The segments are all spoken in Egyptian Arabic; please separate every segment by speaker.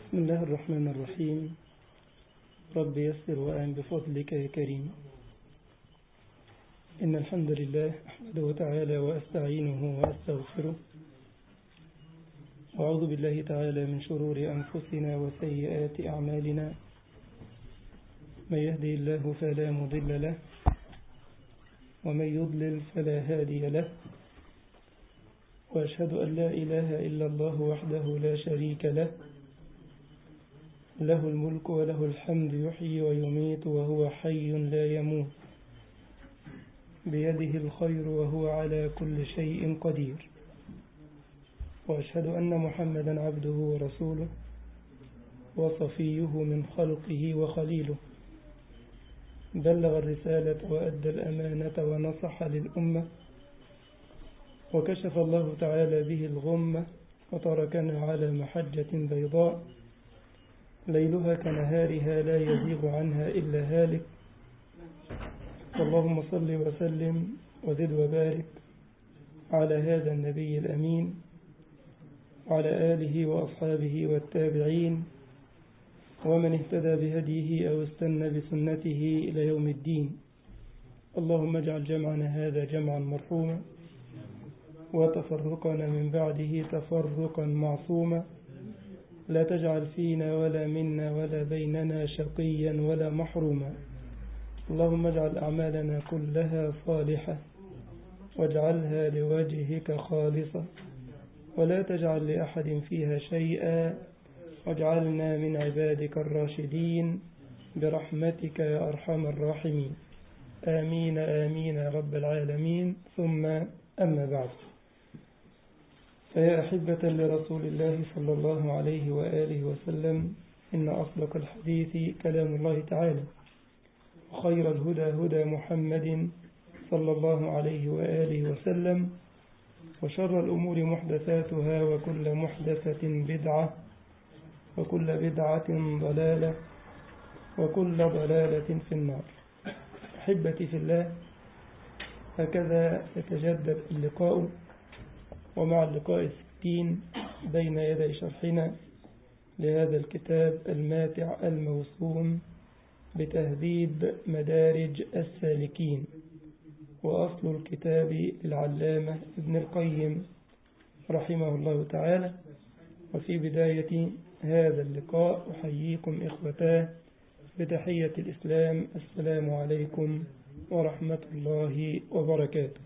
Speaker 1: بسم الله الرحمن الرحيم رب يسر وأعن بفضلك يا كريم إن الحمد لله أحمده تعالى وأستعينه وأستغفره وأعوذ بالله تعالى من شرور أنفسنا وسيئات أعمالنا من يهدي الله فلا مضل له ومن يضلل فلا هادي له وأشهد أن لا إله إلا الله وحده لا شريك له له الملك وله الحمد يحيي ويميت وهو حي لا يموت بيده الخير وهو على كل شيء قدير وأشهد أن محمدا عبده ورسوله وصفيه من خلقه وخليله بلغ الرسالة وأدى الأمانة ونصح للأمة وكشف الله تعالى به الغمة وتركنا على محجة بيضاء ليلها كنهارها لا يزيغ عنها إلا هالك اللهم صل وسلم وزد وبارك على هذا النبي الأمين وعلى آله وأصحابه والتابعين ومن اهتدى بهديه أو استنى بسنته إلى يوم الدين اللهم اجعل جمعنا هذا جمعا مرحوما وتفرقنا من بعده تفرقا معصوما لا تجعل فينا ولا منا ولا بيننا شقيا ولا محروما اللهم اجعل أعمالنا كلها صالحة واجعلها لوجهك خالصة ولا تجعل لأحد فيها شيئا واجعلنا من عبادك الراشدين برحمتك يا أرحم الراحمين آمين آمين يا رب العالمين ثم أما بعد فيا أحبة لرسول الله صلى الله عليه وآله وسلم إن أصدق الحديث كلام الله تعالى وخير الهدى هدى محمد صلى الله عليه وآله وسلم وشر الأمور محدثاتها وكل محدثة بدعة وكل بدعة ضلالة وكل ضلالة في النار أحبتي في الله هكذا يتجدد اللقاء ومع اللقاء الستين بين يدي شرحنا لهذا الكتاب الماتع الموسوم بتهذيب مدارج السالكين وأصل الكتاب للعلامة ابن القيم رحمه الله تعالى وفي بداية هذا اللقاء أحييكم إخوتاه بتحية الإسلام السلام عليكم ورحمة الله وبركاته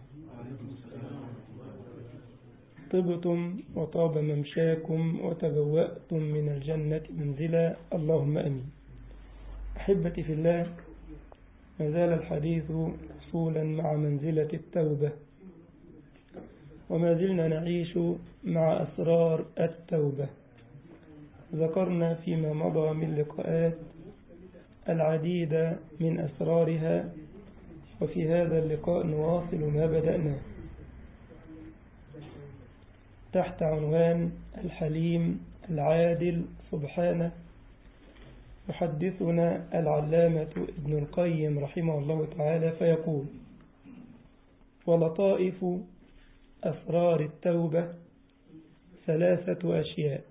Speaker 1: طبتم وطاب ممشاكم وتبوأتم من الجنة منزلا اللهم أمين أحبتي في الله ما زال الحديث حصولا مع منزلة التوبة وما زلنا نعيش مع أسرار التوبة ذكرنا فيما مضى من لقاءات العديد من أسرارها وفي هذا اللقاء نواصل ما بدأناه تحت عنوان الحليم العادل سبحانه يحدثنا العلامة ابن القيم رحمه الله تعالى فيقول ولطائف أسرار التوبة ثلاثة أشياء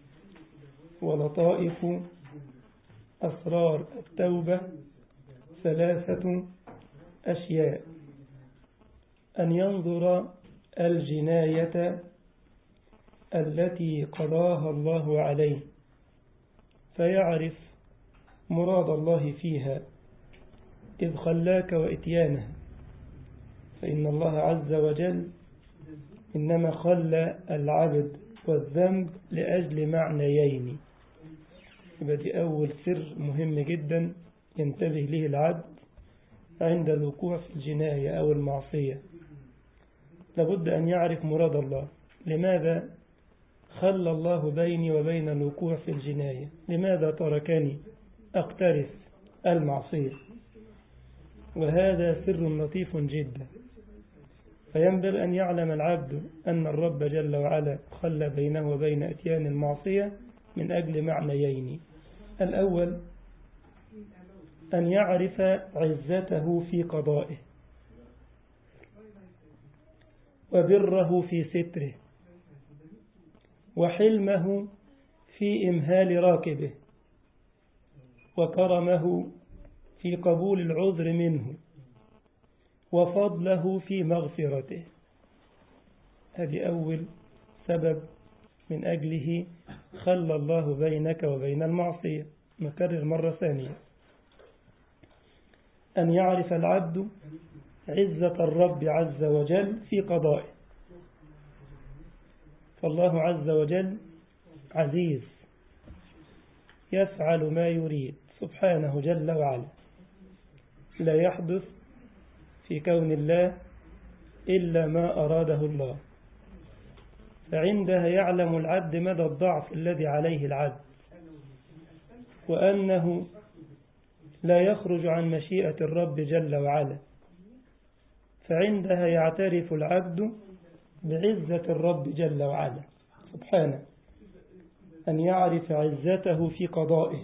Speaker 1: ولطائف أسرار التوبة ثلاثة أشياء أن ينظر الجناية التي قضاها الله عليه فيعرف مراد الله فيها إذ خلاك وإتيانها فإن الله عز وجل إنما خلى العبد والذنب لأجل معنيين يبقى دي أول سر مهم جدا ينتبه له العبد عند الوقوع في الجناية أو المعصية لابد أن يعرف مراد الله لماذا خلى الله بيني وبين الوقوع في الجناية لماذا تركني أقترف المعصية وهذا سر لطيف جدا فينبغي أن يعلم العبد أن الرب جل وعلا خلى بينه وبين أتيان المعصية من أجل معنيين الأول أن يعرف عزته في قضائه وبره في ستره وحلمه في إمهال راكبه وكرمه في قبول العذر منه وفضله في مغفرته هذه أول سبب من أجله خلى الله بينك وبين المعصية نكرر مرة ثانية أن يعرف العبد عزة الرب عز وجل في قضائه فالله عز وجل عزيز يفعل ما يريد سبحانه جل وعلا لا يحدث في كون الله إلا ما أراده الله فعندها يعلم العبد مدى الضعف الذي عليه العبد وأنه لا يخرج عن مشيئة الرب جل وعلا فعندها يعترف العبد بعزة الرب جل وعلا سبحانه أن يعرف عزته في قضائه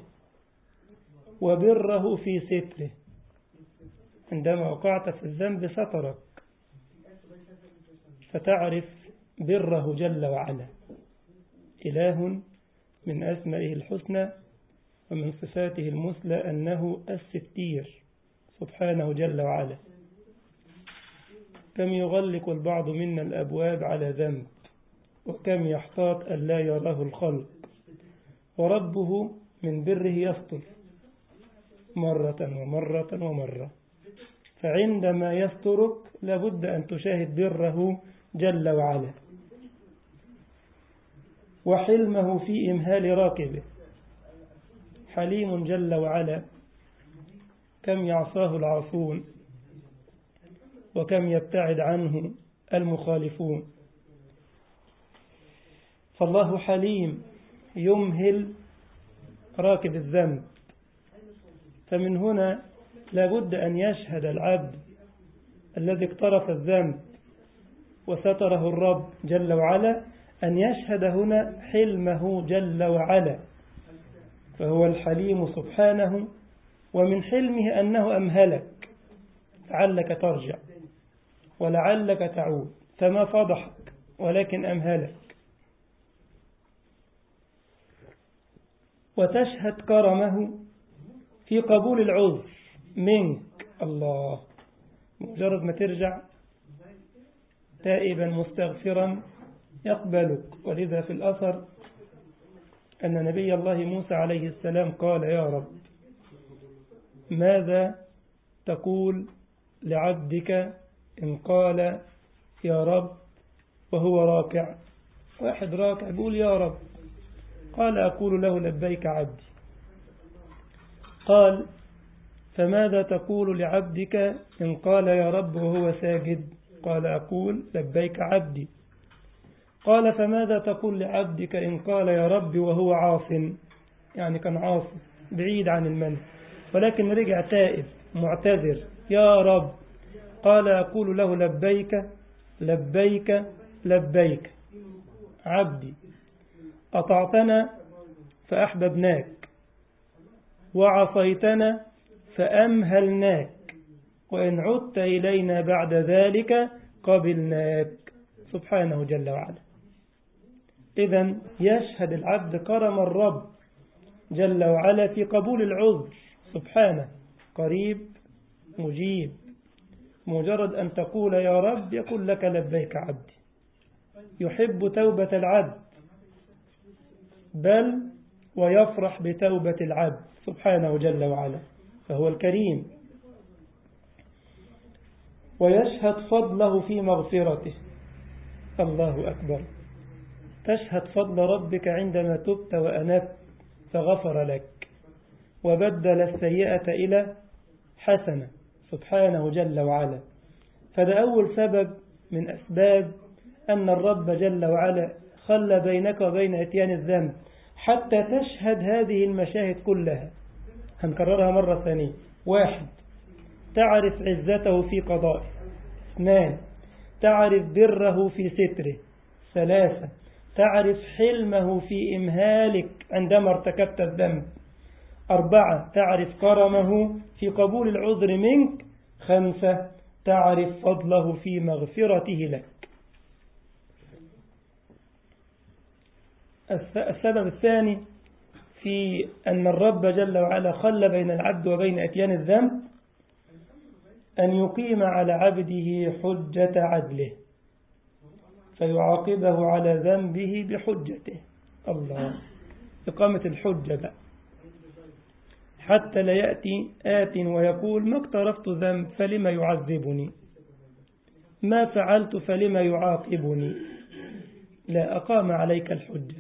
Speaker 1: وبره في ستره عندما وقعت في الذنب سترك فتعرف بره جل وعلا إله من أسمائه الحسنى ومن صفاته المثلى أنه الستير سبحانه جل وعلا كم يغلق البعض منا الأبواب على ذنب وكم يحتاط أن لا يراه الخلق وربه من بره يستر مرة ومرة ومرة فعندما يسترك لابد أن تشاهد بره جل وعلا وحلمه في إمهال راكبه حليم جل وعلا كم يعصاه العاصون وكم يبتعد عنه المخالفون فالله حليم يمهل راكب الذنب فمن هنا لابد أن يشهد العبد الذي اقترف الذنب وستره الرب جل وعلا أن يشهد هنا حلمه جل وعلا فهو الحليم سبحانه ومن حلمه أنه أمهلك لعلك ترجع ولعلك تعود فما فضحك ولكن أمهلك وتشهد كرمه في قبول العذر منك الله مجرد ما ترجع تائبا مستغفرا يقبلك ولذا في الأثر أن نبي الله موسى عليه السلام قال يا رب ماذا تقول لعبدك إن قال يا رب وهو راكع واحد راكع يقول يا رب قال أقول له لبيك عبدي قال فماذا تقول لعبدك إن قال يا رب وهو ساجد قال أقول لبيك عبدي قال فماذا تقول لعبدك إن قال يا رب وهو عاص يعني كان عاص بعيد عن المنع ولكن رجع تائب معتذر يا رب قال أقول له لبيك لبيك لبيك عبدي أطعتنا فأحببناك وعصيتنا فأمهلناك وإن عدت إلينا بعد ذلك قبلناك سبحانه جل وعلا إذا يشهد العبد كرم الرب جل وعلا في قبول العذر سبحانه قريب مجيب مجرد أن تقول يا رب يقول لك لبيك عبدي يحب توبة العبد بل ويفرح بتوبة العبد سبحانه جل وعلا فهو الكريم ويشهد فضله في مغفرته الله أكبر تشهد فضل ربك عندما تبت وأنبت فغفر لك وبدل السيئة إلى حسنة سبحانه جل وعلا فده أول سبب من أسباب أن الرب جل وعلا خلى بينك وبين اتيان الذنب حتى تشهد هذه المشاهد كلها هنكررها مرة ثانية واحد تعرف عزته في قضائه اثنان تعرف بره في ستره ثلاثة تعرف حلمه في إمهالك عندما ارتكبت الذنب أربعة تعرف كرمه في قبول العذر منك خمسة تعرف فضله في مغفرته لك السبب الثاني في أن الرب جل وعلا خل بين العبد وبين أتيان الذنب أن يقيم على عبده حجة عدله فيعاقبه على ذنبه بحجته الله إقامة الحجة بقى حتى لا يأتي آت ويقول ما اقترفت ذنب فلما يعذبني ما فعلت فلما يعاقبني لا أقام عليك الحجة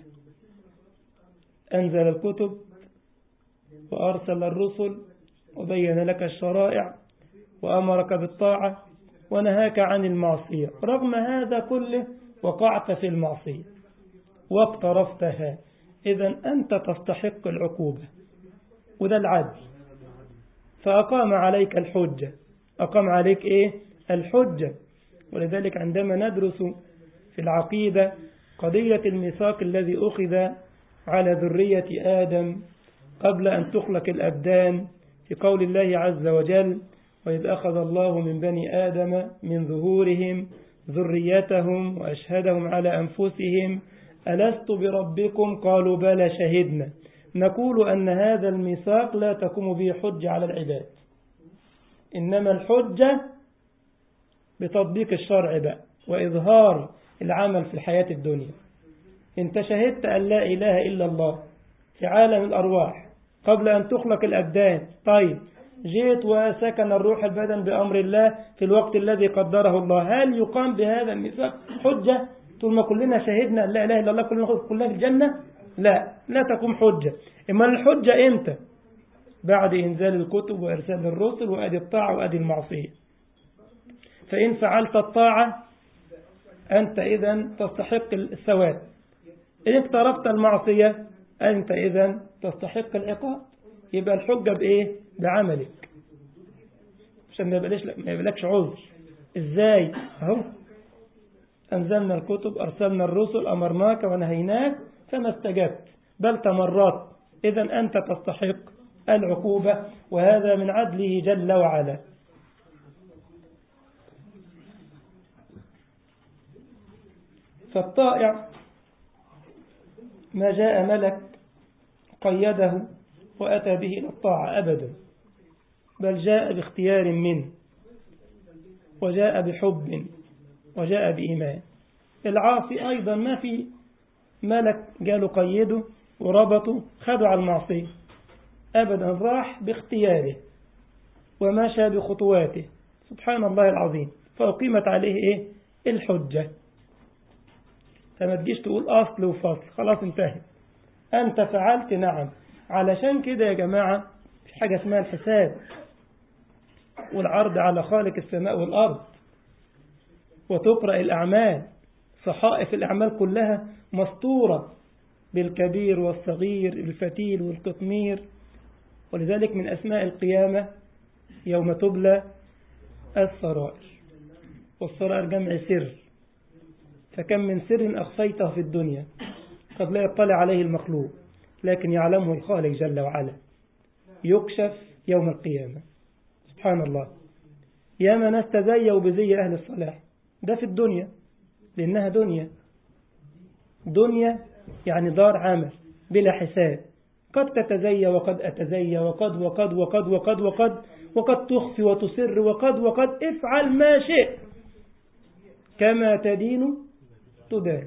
Speaker 1: أنزل الكتب وأرسل الرسل وبين لك الشرائع وأمرك بالطاعة ونهاك عن المعصية رغم هذا كله وقعت في المعصية واقترفتها إذا أنت تستحق العقوبة وده العدل فأقام عليك الحجة أقام عليك إيه الحجة ولذلك عندما ندرس في العقيدة قضية الميثاق الذي أخذ على ذرية آدم قبل أن تخلق الأبدان في قول الله عز وجل وإذ أخذ الله من بني آدم من ظهورهم ذريتهم وأشهدهم على أنفسهم ألست بربكم قالوا بلى شهدنا نقول أن هذا الميثاق لا تقوم به حجة على العباد إنما الحجة بتطبيق الشرع بقى وإظهار العمل في الحياة الدنيا انت شهدت أن لا إله إلا الله في عالم الأرواح قبل أن تخلق الأبدان طيب جئت وسكن الروح البدن بأمر الله في الوقت الذي قدره الله هل يقام بهذا الميثاق حجة طول ما كلنا شهدنا أن لا إله إلا الله كلنا كلنا في الجنة لا لا تقوم حجة إما الحجة إمتى بعد إنزال الكتب وإرسال الرسل وأدي الطاعة وأدي المعصية فإن فعلت الطاعة أنت إذا تستحق الثواب إن اقترفت المعصية أنت إذا تستحق العقاب يبقى الحجة بإيه بعملك عشان ما يبقاش ما يبقالكش عذر إزاي أهو أنزلنا الكتب أرسلنا الرسل أمرناك ونهيناك فما استجبت بل تمرت إذا أنت تستحق العقوبة وهذا من عدله جل وعلا فالطائع ما جاء ملك قيده وأتى به إلى الطاعة أبدا بل جاء باختيار منه وجاء بحب وجاء بإيمان العاصي أيضا ما في ملك قالوا قيده وربطه خدوا على المعصية أبدا راح باختياره ومشى بخطواته سبحان الله العظيم فأقيمت عليه إيه الحجة فما تجيش تقول أصل وفصل خلاص انتهت أنت فعلت نعم علشان كده يا جماعة في حاجة اسمها الحساب والعرض على خالق السماء والأرض وتقرأ الأعمال صحائف الأعمال كلها مسطورة بالكبير والصغير الفتيل والقطمير ولذلك من أسماء القيامة يوم تبلى السرائر والسرائر جمع سر فكم من سر أخفيته في الدنيا قد لا يطلع عليه المخلوق لكن يعلمه الخالق جل وعلا يكشف يوم القيامة سبحان الله يا من استزيوا بزي أهل الصلاح ده في الدنيا لأنها دنيا دنيا يعني دار عمل بلا حساب قد تتزيى وقد أتزيى وقد وقد وقد وقد وقد وقد تخفي وتسر وقد وقد افعل ما شئت كما تدين تدان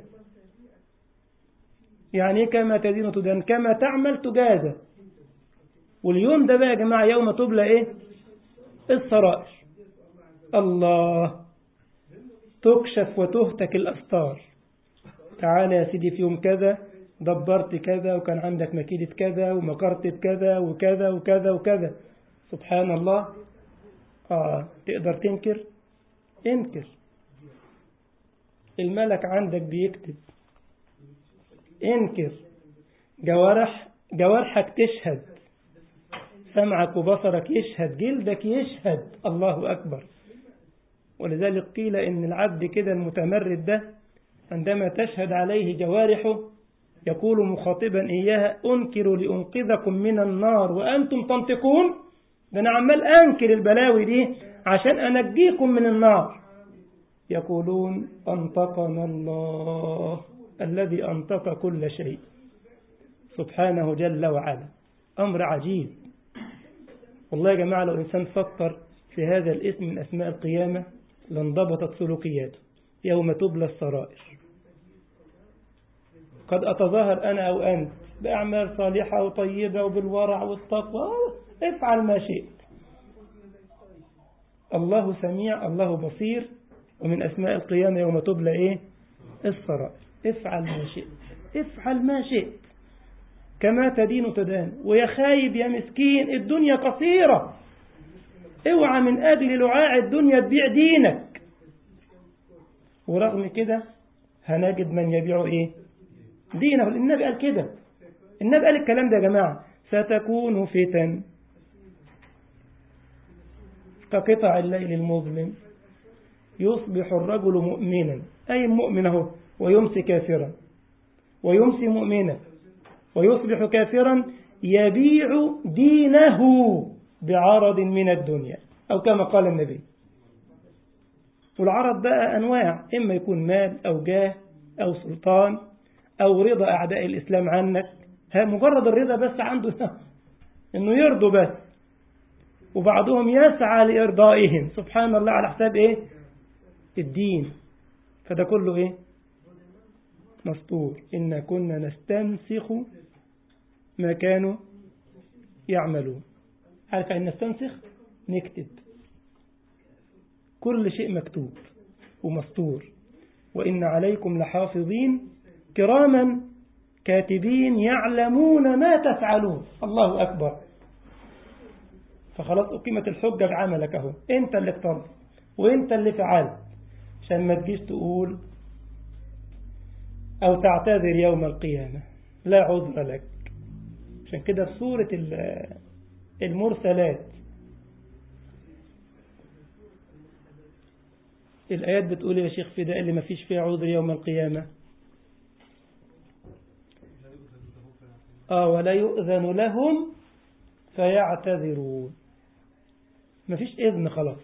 Speaker 1: يعني كما تدين تدان كما تعمل تجازى واليوم ده بقى يا جماعة يوم تبلى ايه السرائر الله تكشف وتهتك الأستار تعالى يا سيدي في يوم كذا دبرت كذا وكان عندك مكيدة كذا ومكرت كذا وكذا وكذا وكذا سبحان الله آه تقدر تنكر انكر الملك عندك بيكتب انكر جوارح جوارحك تشهد سمعك وبصرك يشهد جلدك يشهد الله أكبر ولذلك قيل إن العبد كده المتمرد ده عندما تشهد عليه جوارحه يقول مخاطبا إياها أنكر لأنقذكم من النار وأنتم تنطقون ده أنا عمال أنكر البلاوي دي عشان أنجيكم من النار يقولون أنطقنا الله الذي أنطق كل شيء سبحانه جل وعلا أمر عجيب والله يا جماعة لو إنسان فكر في هذا الاسم من أسماء القيامة لانضبطت سلوكياته يوم تبلى السرائر قد أتظاهر أنا أو أنت بأعمال صالحة وطيبة وبالورع والتقوى افعل ما شئت الله سميع الله بصير ومن أسماء القيامة يوم تبلى إيه السرائر افعل ما شئت افعل ما شئت كما تدين تدان ويا خايب يا مسكين الدنيا قصيرة اوعى من أجل لعاع الدنيا تبيع دينك ورغم كده هنجد من يبيع إيه دينه النبي قال كده النبي قال الكلام ده يا جماعة ستكون فتن كقطع الليل المظلم يصبح الرجل مؤمنا أي مؤمن اهو ويمسي كافرا ويمسي مؤمنا ويصبح كافرا يبيع دينه بعرض من الدنيا أو كما قال النبي والعرض بقى أنواع إما يكون مال أو جاه أو سلطان أو رضا أعداء الإسلام عنك ها مجرد الرضا بس عنده إنه يرضوا بس وبعضهم يسعى لإرضائهم سبحان الله على حساب إيه الدين فده كله إيه مسطور إن كنا نستنسخ ما كانوا يعملون عارف أن نستنسخ نكتب كل شيء مكتوب ومسطور وإن عليكم لحافظين كراما كاتبين يعلمون ما تفعلون الله أكبر فخلاص أقيمت الحجة بعملك أهو أنت اللي اخترت وأنت اللي فعلت عشان ما تجيش تقول أو تعتذر يوم القيامة لا عذر لك عشان كده في سورة المرسلات الآيات بتقول يا شيخ فداء اللي ما فيش فيها عذر يوم القيامة آه ولا يؤذن لهم فيعتذرون ما فيش إذن خلاص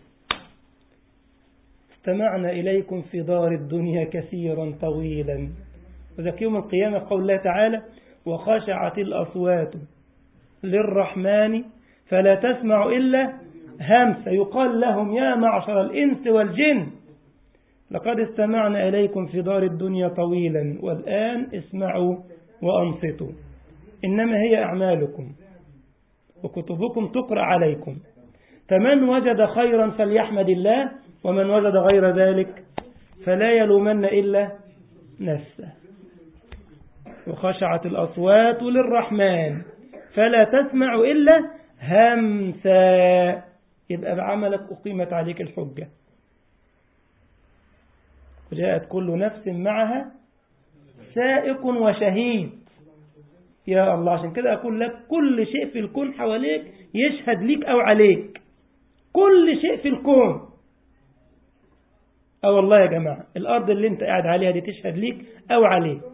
Speaker 1: استمعنا إليكم في دار الدنيا كثيرا طويلا وذلك يوم القيامة قول الله تعالى وخشعت الأصوات للرحمن فلا تسمع إلا همس يقال لهم يا معشر الإنس والجن لقد استمعنا إليكم في دار الدنيا طويلا والآن اسمعوا وأنصتوا إنما هي أعمالكم وكتبكم تقرأ عليكم فمن وجد خيرا فليحمد الله ومن وجد غير ذلك فلا يلومن إلا نفسه وخشعت الأصوات للرحمن فلا تسمع إلا همسا يبقى بعملك أقيمت عليك الحجة وجاءت كل نفس معها سائق وشهيد يا الله عشان كده أقول لك كل شيء في الكون حواليك يشهد ليك أو عليك كل شيء في الكون أو والله يا جماعة الأرض اللي انت قاعد عليها دي تشهد ليك أو عليك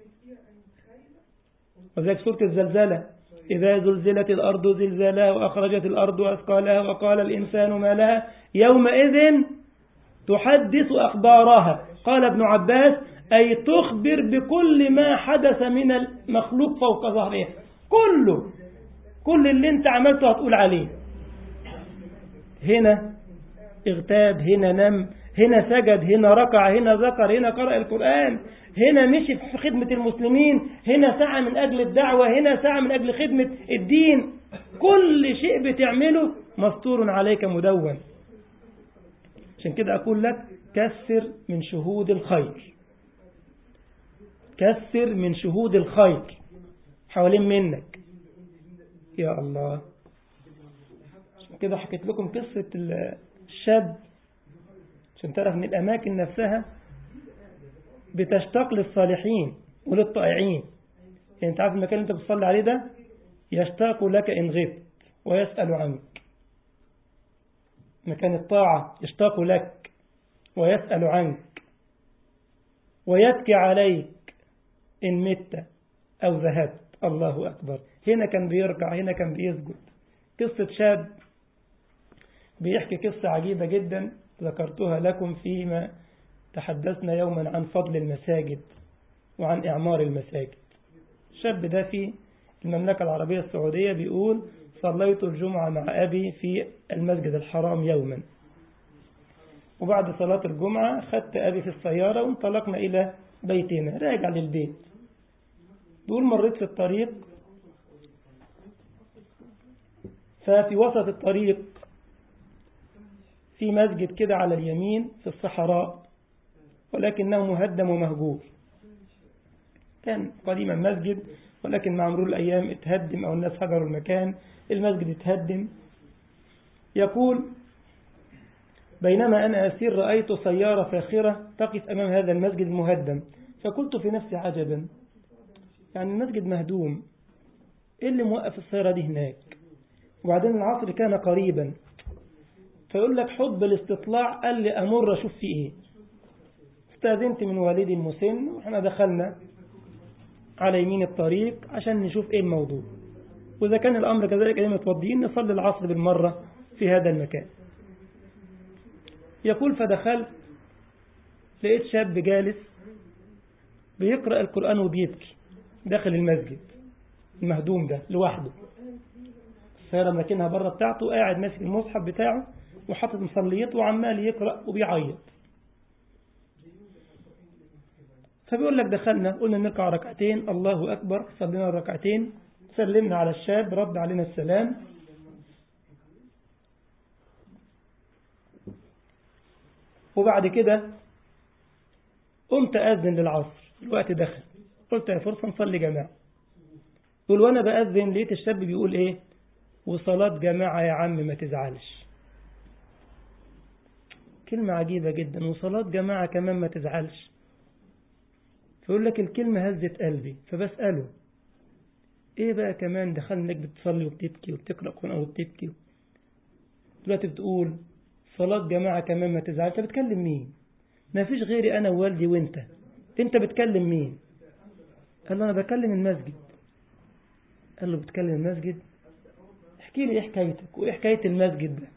Speaker 1: وذلك سورة الزلزلة إذا زلزلت الأرض زلزالها وأخرجت الأرض أثقالها وقال الإنسان ما لها يومئذ تحدث أخبارها قال ابن عباس أي تخبر بكل ما حدث من المخلوق فوق ظهرها كله كل اللي انت عملته هتقول عليه هنا اغتاب هنا نم هنا سجد هنا ركع هنا ذكر هنا قرأ القرآن هنا مشي في خدمة المسلمين هنا سعى من أجل الدعوة هنا سعى من أجل خدمة الدين كل شيء بتعمله مستور عليك مدون عشان كده أقول لك كسر من شهود الخير كسر من شهود الخير حوالين منك يا الله عشان كده حكيت لكم قصة الشاب عشان تعرف ان الأماكن نفسها بتشتاق للصالحين وللطائعين يعني انت عارف المكان اللي انت بتصلي عليه ده يشتاق لك إن غبت ويسأل عنك مكان الطاعة يشتاق لك ويسأل عنك ويبكي عليك إن مت أو ذهبت الله أكبر هنا كان بيركع هنا كان بيسجد قصة شاب بيحكي قصة عجيبة جدا ذكرتها لكم فيما تحدثنا يوما عن فضل المساجد وعن إعمار المساجد الشاب ده في المملكة العربية السعودية بيقول صليت الجمعة مع أبي في المسجد الحرام يوما وبعد صلاة الجمعة خدت أبي في السيارة وانطلقنا إلى بيتنا راجع للبيت بيقول مريت في الطريق ففي وسط الطريق في مسجد كده على اليمين في الصحراء ولكنه مهدم ومهجور كان قديما مسجد ولكن مع مرور الأيام اتهدم أو الناس هجروا المكان المسجد اتهدم يقول بينما أنا أسير رأيت سيارة فاخرة تقف أمام هذا المسجد المهدم فقلت في نفسي عجبا يعني المسجد مهدوم إيه اللي موقف السيارة دي هناك وبعدين العصر كان قريبا فيقول لك حب الاستطلاع قال لي أمر أشوف فيه إيه استاذنت من والدي المسن وإحنا دخلنا على يمين الطريق عشان نشوف إيه الموضوع وإذا كان الأمر كذلك أيام متوضيين نصلي العصر بالمرة في هذا المكان يقول فدخلت لقيت شاب جالس بيقرأ القرآن وبيبكي داخل المسجد المهدوم ده لوحده السيارة ماكنها بره بتاعته قاعد ماسك المصحف بتاعه وحاطط مصليته وعمال يقرأ وبيعيط فبيقول لك دخلنا قلنا نركع ركعتين الله أكبر صلينا الركعتين سلمنا على الشاب رد علينا السلام وبعد كده قمت أذن للعصر الوقت دخل قلت يا فرصة نصلي جماعة قل وأنا بأذن لقيت الشاب بيقول إيه وصلاة جماعة يا عم ما تزعلش كلمة عجيبة جدا وصلاة جماعة كمان ما تزعلش فيقول لك الكلمة هزت قلبي فبسأله ايه بقى كمان دخلنا انك بتصلي وبتبكي وبتقرأ قرآن وبتبكي دلوقتي بتقول صلاة جماعة كمان ما تزعلش انت بتكلم مين ما فيش غيري انا ووالدي وانت انت بتكلم مين قال له انا بكلم المسجد قال له بتكلم المسجد احكي لي ايه حكايتك وايه حكاية المسجد ده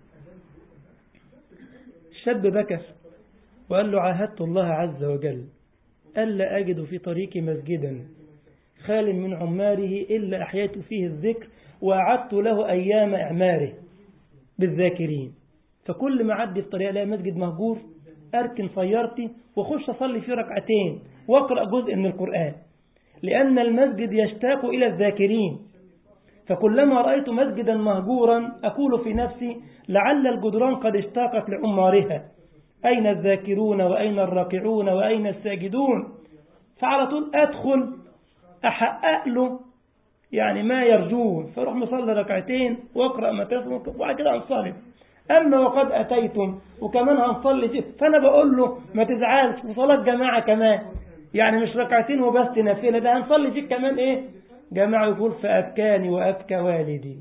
Speaker 1: الشاب بكى وقال له عاهدت الله عز وجل ألا أجد في طريقي مسجدا خال من عماره إلا أحييت فيه الذكر وأعدت له أيام إعماره بالذاكرين فكل ما عدي في طريق ألاقي مسجد مهجور أركن سيارتي وأخش أصلي فيه ركعتين وأقرأ جزء من القرآن لأن المسجد يشتاق إلى الذاكرين فكلما رأيت مسجدا مهجورا أقول في نفسي لعل الجدران قد اشتاقت لعمارها أين الذاكرون وأين الراكعون وأين الساجدون فعلى طول أدخل أحقق له يعني ما يرجون فاروح مصلي ركعتين واقرأ ما تفهم وبعد كده انصرف أما وقد أتيتم وكمان هنصلي فيه فأنا بقول له ما تزعلش وصلاة جماعة كمان يعني مش ركعتين وبس نافلة ده هنصلي فيك كمان إيه جماعة يقول فأبكاني وأبكى والدي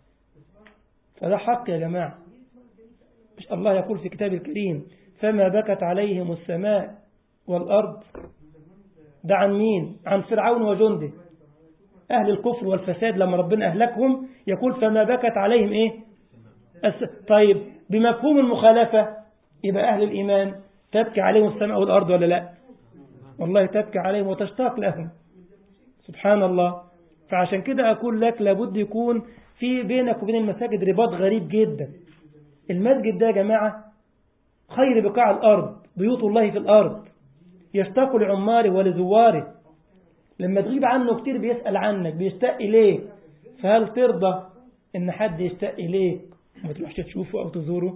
Speaker 1: فده حق يا جماعة مش الله يقول في كتاب الكريم فما بكت عليهم السماء والأرض ده عن مين عن فرعون وجنده أهل الكفر والفساد لما ربنا أهلكهم يقول فما بكت عليهم إيه طيب بمفهوم المخالفة يبقى أهل الإيمان تبكي عليهم السماء والأرض ولا لا والله تبكي عليهم وتشتاق لهم سبحان الله فعشان كده أقول لك لابد يكون في بينك وبين المساجد رباط غريب جدا المسجد ده يا جماعة خير بقاع الأرض بيوت الله في الأرض يشتاق لعماره ولزواره لما تغيب عنه كتير بيسأل عنك بيشتاق إليك فهل ترضى إن حد يشتاق إليك ما تروحش تشوفه أو تزوره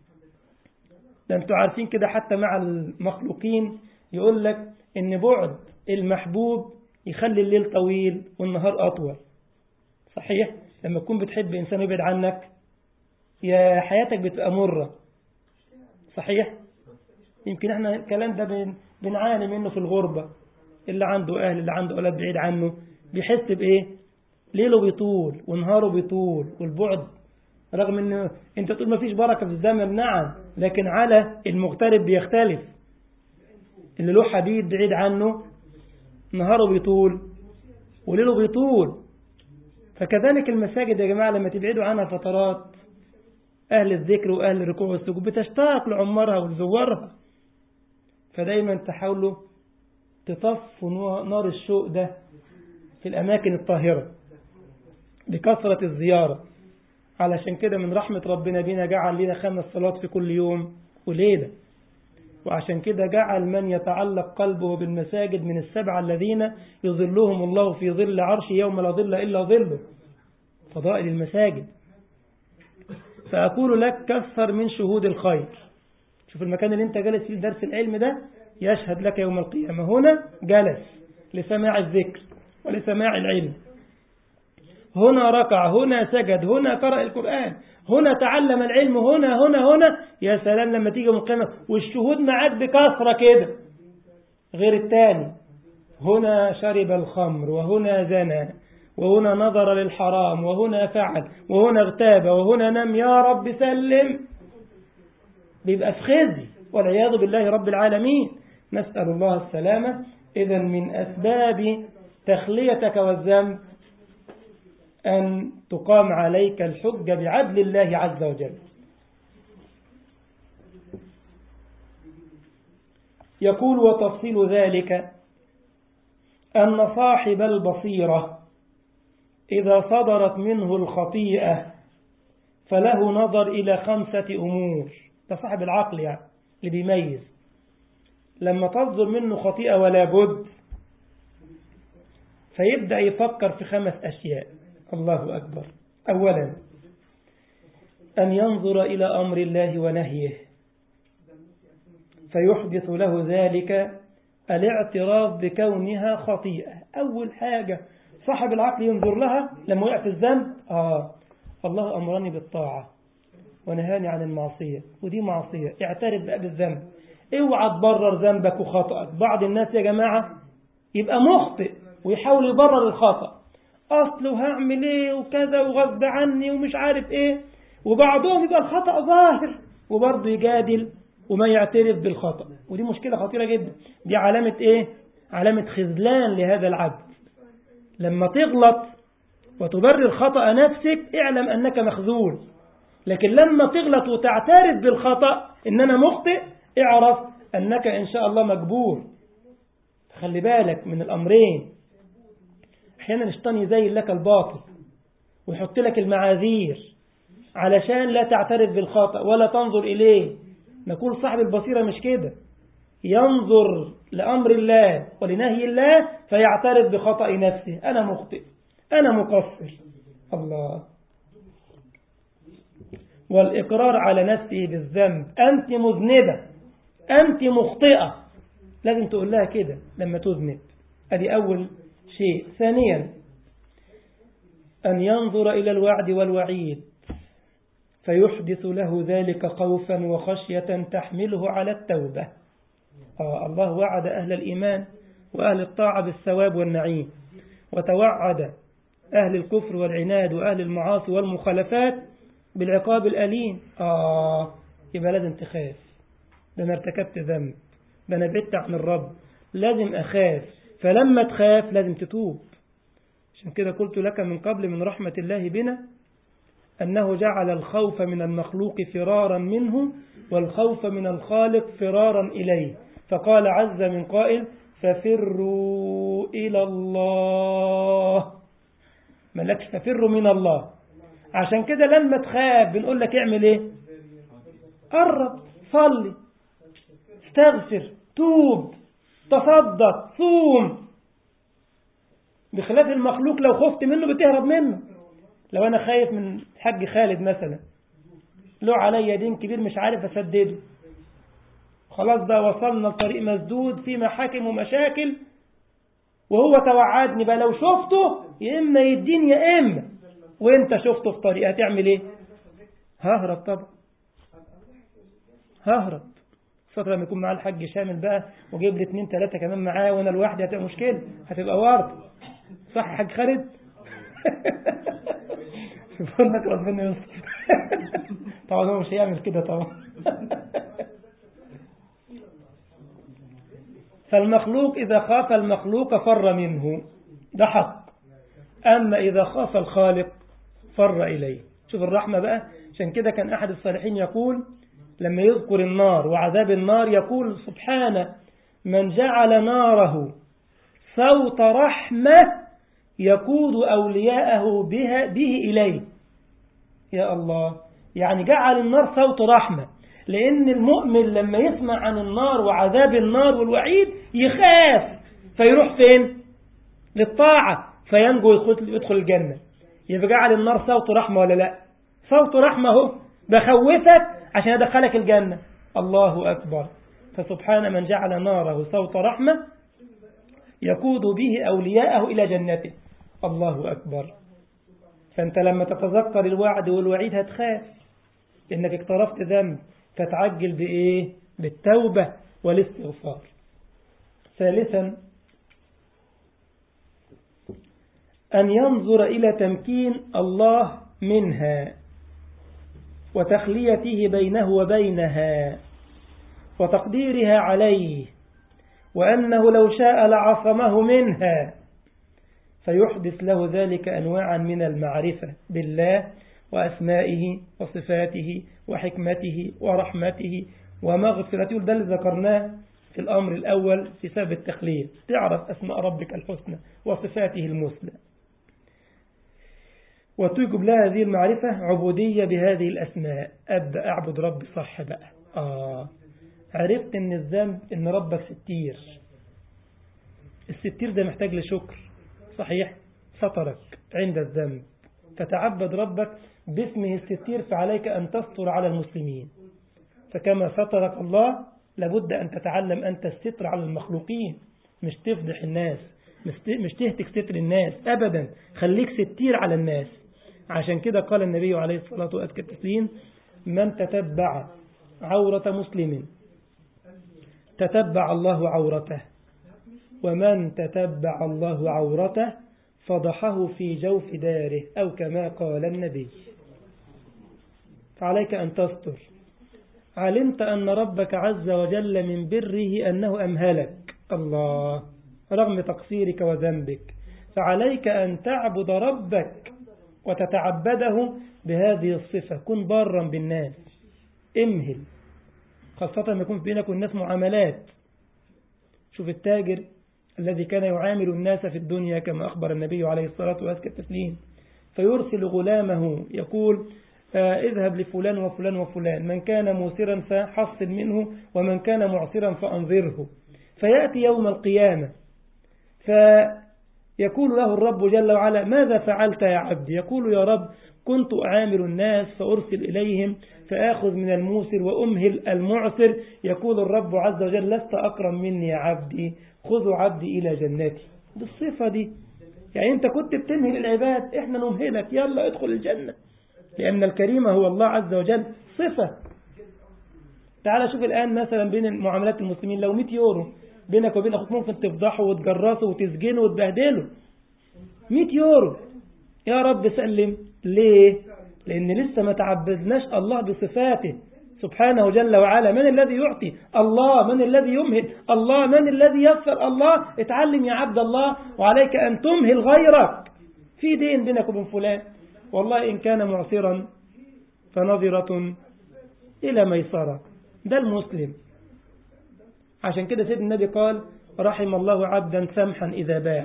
Speaker 1: ده انتوا عارفين كده حتى مع المخلوقين يقول لك إن بعد المحبوب يخلي الليل طويل والنهار أطول صحيح لما تكون بتحب إنسان يبعد عنك يا حياتك بتبقى مرة صحيح يمكن احنا الكلام ده بن بنعاني منه في الغربة اللي عنده أهل اللي عنده أولاد بعيد عنه بيحس بإيه ليله بيطول ونهاره بيطول والبعد رغم ان انت تقول ما فيش بركة في الزمن نعم لكن على المغترب بيختلف اللي له حبيب بعيد عنه نهاره بيطول وليله بيطول فكذلك المساجد يا جماعة لما تبعدوا عنها فترات أهل الذكر وأهل الركوع والسجود بتشتاق لعمرها ولزوارها فدايما تحاولوا تطفوا نار الشوق ده في الأماكن الطاهرة بكثرة الزيارة علشان كده من رحمة ربنا بينا جعل لنا خمس صلوات في كل يوم وليلة وعشان كده جعل من يتعلق قلبه بالمساجد من السبعة الذين يظلهم الله في ظل عرش يوم لا ظل إلا ظله فضائل المساجد فأقول لك كثر من شهود الخير شوف المكان اللي انت جالس فيه درس العلم ده يشهد لك يوم القيامة هنا جلس لسماع الذكر ولسماع العلم هنا ركع هنا سجد هنا قرأ القرآن هنا تعلم العلم هنا هنا هنا يا سلام لما تيجي من القيامة والشهود معاك بكثرة كده غير التاني هنا شرب الخمر وهنا زنى وهنا نظر للحرام وهنا فعل وهنا اغتاب وهنا نم يا رب سلم بيبقى في خزي والعياذ بالله رب العالمين نسأل الله السلامة إذا من أسباب تخليتك والذنب أن تقام عليك الحجة بعدل الله عز وجل يقول وتفصيل ذلك أن صاحب البصيرة إذا صدرت منه الخطيئة فله نظر إلى خمسة أمور ده صاحب العقل يعني اللي بيميز لما تصدر منه خطيئة ولا بد فيبدأ يفكر في خمس أشياء الله أكبر أولا أن ينظر إلى أمر الله ونهيه فيحدث له ذلك الاعتراف بكونها خطيئة أول حاجة صاحب العقل ينظر لها لما وقع في الذنب آه الله أمرني بالطاعة ونهاني عن المعصية ودي معصية اعترف بقى بالذنب اوعى تبرر ذنبك وخطأك بعض الناس يا جماعة يبقى مخطئ ويحاول يبرر الخطأ أصله هعمل ايه وكذا وغصب عني ومش عارف ايه وبعضهم يبقى الخطأ ظاهر وبرضه يجادل وما يعترف بالخطأ ودي مشكلة خطيرة جدا دي علامة ايه علامة خذلان لهذا العبد لما تغلط وتبرر خطأ نفسك اعلم أنك مخذول لكن لما تغلط وتعترف بالخطأ إن أنا مخطئ اعرف أنك إن شاء الله مجبور خلي بالك من الأمرين أحيانا الشيطان يزين لك الباطل ويحط لك المعاذير علشان لا تعترف بالخطأ ولا تنظر إليه نقول صاحب البصيرة مش كده ينظر لأمر الله ولنهي الله فيعترف بخطأ نفسه أنا مخطئ أنا مقصر الله والإقرار على نفسه بالذنب أنت مذنبة أنت مخطئة لازم تقول لها كده لما تذنب أدي أول شيء ثانيا أن ينظر إلى الوعد والوعيد فيحدث له ذلك خوفا وخشية تحمله على التوبة آه الله وعد أهل الإيمان وأهل الطاعة بالثواب والنعيم وتوعد أهل الكفر والعناد وأهل المعاصي والمخالفات بالعقاب الأليم آه يبقى لازم تخاف ده أنا ارتكبت ذنب ده أنا بعدت عن الرب لازم أخاف فلما تخاف لازم تتوب عشان كده قلت لك من قبل من رحمة الله بنا أنه جعل الخوف من المخلوق فرارا منه والخوف من الخالق فرارا إليه فقال عز من قائل ففروا إلى الله ملكش ففروا من الله عشان كده لما تخاف بنقول لك اعمل ايه قرب صلي استغفر توب تصدق صوم بخلاف المخلوق لو خفت منه بتهرب منه لو انا خايف من حاج خالد مثلا له عليا دين كبير مش عارف اسدده خلاص بقى وصلنا لطريق مسدود في محاكم ومشاكل وهو توعدني بقى لو شفته يا اما يديني يا اما وانت شفته في طريق هتعمل ايه ههرب طبعا ههرب فترة لما يكون معاه الحاج شامل بقى وجيب لي اتنين تلاتة كمان معاه وانا لوحدي هتبقى مشكلة هتبقى ورد صح حاج خالد شوف انك ربنا يستر طبعا هو مش هيعمل كده طبعا فالمخلوق إذا خاف المخلوق فر منه ده حق أما إذا خاف الخالق فر إليه شوف الرحمة بقى عشان كده كان أحد الصالحين يقول لما يذكر النار وعذاب النار يقول سبحانه من جعل ناره صوت رحمة يقود أولياءه بها به إليه يا الله يعني جعل النار صوت رحمة لأن المؤمن لما يسمع عن النار وعذاب النار والوعيد يخاف فيروح فين للطاعة فينجو يدخل الجنة يبقى جعل النار صوت رحمة ولا لا صوت رحمة هو بخوفك عشان أدخلك الجنة الله أكبر فسبحان من جعل ناره صوت رحمة يقود به أولياءه إلى جنته الله أكبر فأنت لما تتذكر الوعد والوعيد هتخاف إنك اقترفت ذنب فتعجل بإيه بالتوبة والاستغفار ثالثا أن ينظر إلى تمكين الله منها وتخليته بينه وبينها وتقديرها عليه وأنه لو شاء لعصمه منها فيحدث له ذلك أنواعا من المعرفة بالله وأسمائه وصفاته وحكمته ورحمته ومغفرته ده اللي ذكرناه في الأمر الأول في سبب التخليل تعرف أسماء ربك الحسنى وصفاته المثلى وتوجب لها هذه المعرفة عبودية بهذه الأسماء أبدأ أعبد رب صح بقى آه عرفت أن الذنب أن ربك ستير الستير ده محتاج لشكر صحيح سترك عند الذنب فتعبد ربك باسمه الستير فعليك أن تستر على المسلمين فكما سترك الله لابد أن تتعلم أنت الستر على المخلوقين مش تفضح الناس مش تهتك ستر الناس أبدا خليك ستير على الناس عشان كده قال النبي عليه الصلاة والسلام من تتبع عورة مسلم تتبع الله عورته ومن تتبع الله عورته فضحه في جوف داره أو كما قال النبي فعليك أن تستر علمت أن ربك عز وجل من بره أنه أمهلك الله رغم تقصيرك وذنبك فعليك أن تعبد ربك وتتعبده بهذه الصفة كن بارا بالناس امهل خاصة ما يكون بينك والناس معاملات شوف التاجر الذي كان يعامل الناس في الدنيا كما أخبر النبي عليه الصلاة والسلام التسليم فيرسل غلامه يقول اذهب لفلان وفلان وفلان من كان موسرا فحصل منه ومن كان معسرا فأنظره فيأتي يوم القيامة فيقول له الرب جل وعلا ماذا فعلت يا عبدي يقول يا رب كنت أعامل الناس فأرسل إليهم فآخذ من الموسر وأمهل المعسر يقول الرب عز وجل لست أكرم مني يا عبدي خذوا عبدي إلى جنتي بالصفة دي يعني أنت كنت بتنهل العباد إحنا نمهلك يلا ادخل الجنة لأن الكريم هو الله عز وجل صفة تعال شوف الآن مثلا بين معاملات المسلمين لو 100 يورو بينك وبين أخوك ممكن تفضحه وتجرسه وتسجنه وتبهدله 100 يورو يا رب سلم ليه لأن لسه ما تعبدناش الله بصفاته سبحانه جل وعلا من الذي يعطي الله من الذي يمهل الله من الذي يسر الله اتعلم يا عبد الله وعليك أن تمهل غيرك في دين بينك وبين فلان والله إن كان معسرا فنظرة إلى ميسرة ده المسلم عشان كده سيد النبي قال رحم الله عبدا سمحا إذا باع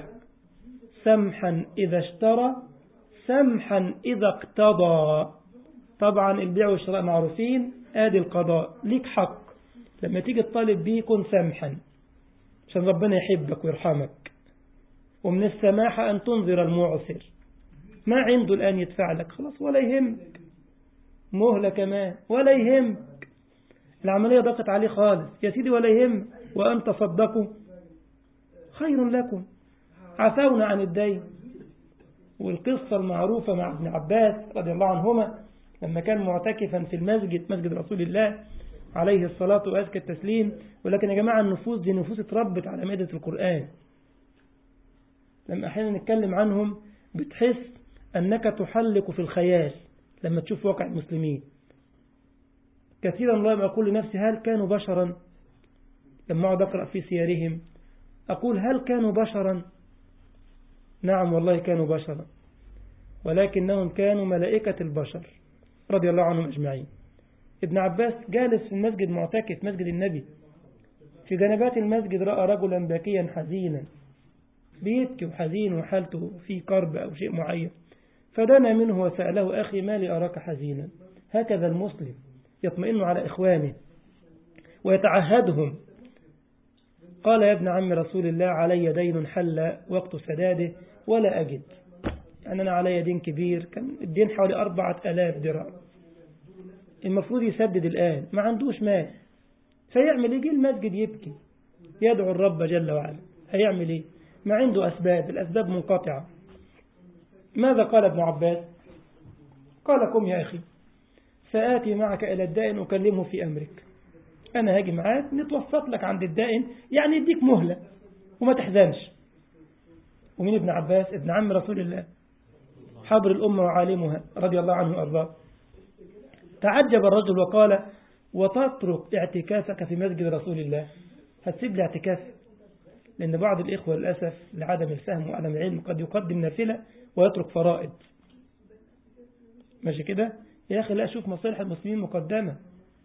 Speaker 1: سمحا إذا اشترى سمحا إذا اقتضى طبعا البيع والشراء معروفين آدي القضاء ليك حق لما تيجي تطالب بيه كن سمحا عشان ربنا يحبك ويرحمك ومن السماحة أن تنظر المعسر ما عنده الآن يدفع لك خلاص ولا يهمك مهلة كمان ولا يهمك العملية ضغط عليه خالص يا سيدي ولا يهم وأن تصدقوا خير لكم عفونا عن الدين والقصة المعروفة مع ابن عباس رضي الله عنهما لما كان معتكفا في المسجد مسجد رسول الله عليه الصلاة وأزكى التسليم ولكن يا جماعة النفوس دي نفوس اتربت على مائدة القرآن لما أحيانا نتكلم عنهم بتحس أنك تحلق في الخيال لما تشوف واقع المسلمين كثيرا ما أقول لنفسي هل كانوا بشرا لما أقعد أقرأ في سيرهم أقول هل كانوا بشرا نعم والله كانوا بشرا ولكنهم كانوا ملائكة البشر رضي الله عنهم أجمعين ابن عباس جالس في المسجد معتكف مسجد النبي في جنبات المسجد رأى رجلا باكيا حزينا بيبكي وحزين وحالته في كرب أو شيء معين فدنا منه وسأله أخي ما لي أراك حزينا هكذا المسلم يطمئن على إخوانه ويتعهدهم قال يا ابن عم رسول الله علي دين حل وقت سداده ولا أجد يعني أنا علي دين كبير كان الدين حوالي أربعة ألاف درهم المفروض يسدد الآن ما عندوش مال فيعمل يجي المسجد يبكي يدعو الرب جل وعلا هيعمل ايه ما عنده أسباب الأسباب منقطعة ماذا قال ابن عباس قال قم يا أخي سآتي معك إلى الدائن أكلمه في أمرك أنا هاجي معاك نتوسط لك عند الدائن يعني يديك مهلة وما تحزنش ومين ابن عباس ابن عم رسول الله حبر الأمة وعالمها رضي الله عنه وأرضاه تعجب الرجل وقال وتترك اعتكافك في مسجد رسول الله هتسيب لي اعتكاف لأن بعض الإخوة للأسف لعدم الفهم وعدم العلم قد يقدم نافلة ويترك فرائض ماشي كده يا أخي لا شوف مصالح المسلمين مقدمة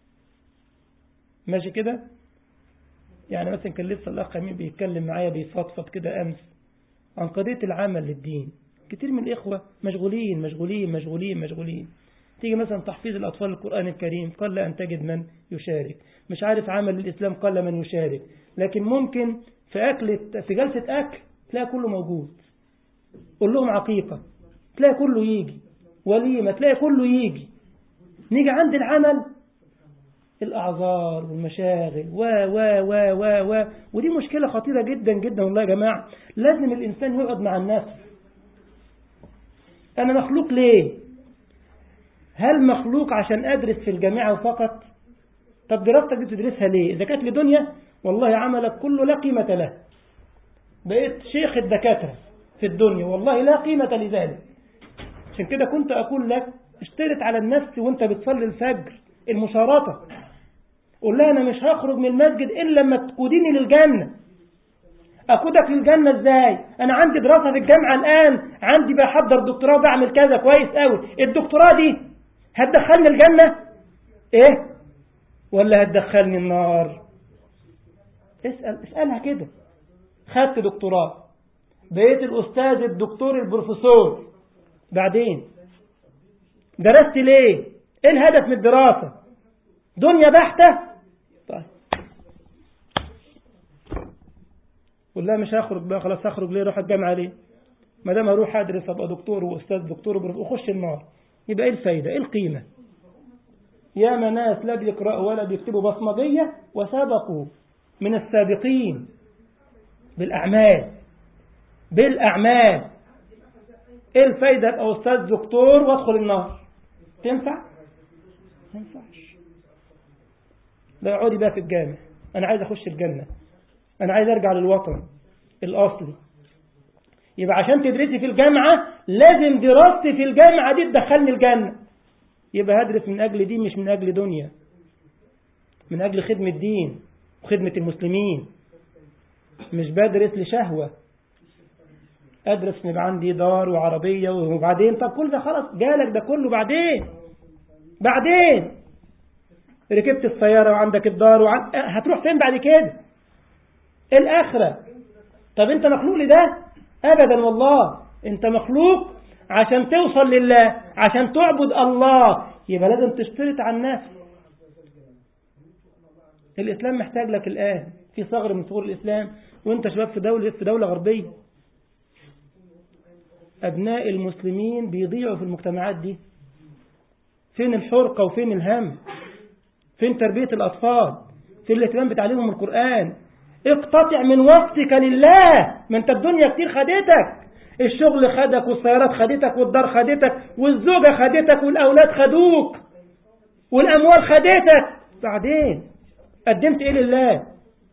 Speaker 1: ماشي كده يعني مثلا كان لسه الأخ أمين بيتكلم معايا بيفضفض كده أمس عن قضية العمل للدين كتير من الإخوة مشغولين مشغولين مشغولين مشغولين تيجي مثلا تحفيظ الأطفال القرآن الكريم قل أن تجد من يشارك مش عارف عمل للإسلام قل من يشارك لكن ممكن في أكل في جلسة أكل تلاقي كله موجود قول لهم عقيقة تلاقي كله يجي وليمة تلاقي كله يجي نيجي عند العمل الأعذار والمشاغل و و و و و ودي مشكلة خطيرة جدا جدا والله يا جماعة لازم الإنسان يقعد مع النفس أنا مخلوق ليه هل مخلوق عشان أدرس في الجامعة فقط طب دراستك دي تدرسها ليه إذا كانت لدنيا والله عملك كله لا قيمة له بقيت شيخ الدكاترة في الدنيا والله لا قيمة لذلك عشان كده كنت أقول لك اشترط على النفس وانت بتصلي الفجر المشارطة قول لها أنا مش هخرج من المسجد إلا لما تقوديني للجنة أقودك للجنة إزاي أنا عندي دراسة في الجامعة الآن عندي بحضر دكتوراه وبعمل كذا كويس قوي الدكتوراه دي هتدخلني الجنة إيه ولا هتدخلني النار اسأل اسألها كده خدت دكتوراه بقيت الأستاذ الدكتور البروفيسور بعدين درست ليه ايه الهدف من الدراسة دنيا بحتة طيب قول لها مش هخرج بقى خلاص هخرج ليه اروح الجامعة ليه ما دام اروح ادرس ابقى دكتور واستاذ دكتور واخش النار يبقى ايه الفايدة ايه القيمة يا ناس لا بيقرأوا ولا بيكتبوا بصمجية وسبقوا من السابقين بالأعمال بالأعمال ايه الفايدة ابقى استاذ دكتور وادخل النار تنفع ما ينفعش لا اقعدي بقى في الجامع انا عايز اخش الجنة انا عايز ارجع للوطن الاصلي يبقى عشان تدرسي في الجامعة لازم دراستي في الجامعة دي تدخلني الجنة يبقى هدرس من أجل دين مش من أجل دنيا من أجل خدمة الدين وخدمة المسلمين مش بدرس لشهوة أدرس يبقى عندي دار وعربية وبعدين طب كل ده خلاص جالك ده كله بعدين بعدين ركبت السيارة وعندك الدار وعن... هتروح فين بعد كده الآخرة طب أنت مخلوق لده أبدا والله أنت مخلوق عشان توصل لله عشان تعبد الله يبقى لازم تشترط على الناس الإسلام محتاج لك الآن في ثغر من ثغور الإسلام وانت شباب في دولة في دولة غربية أبناء المسلمين بيضيعوا في المجتمعات دي فين الحرقة وفين الهم فين تربية الأطفال فين الاهتمام بتعليمهم القرآن اقتطع من وقتك لله ما انت الدنيا كتير خدتك الشغل خدك والسيارات خدتك والدار خدتك والزوجة خدتك والأولاد خدوك والأموال خدتك بعدين قدمت إيه لله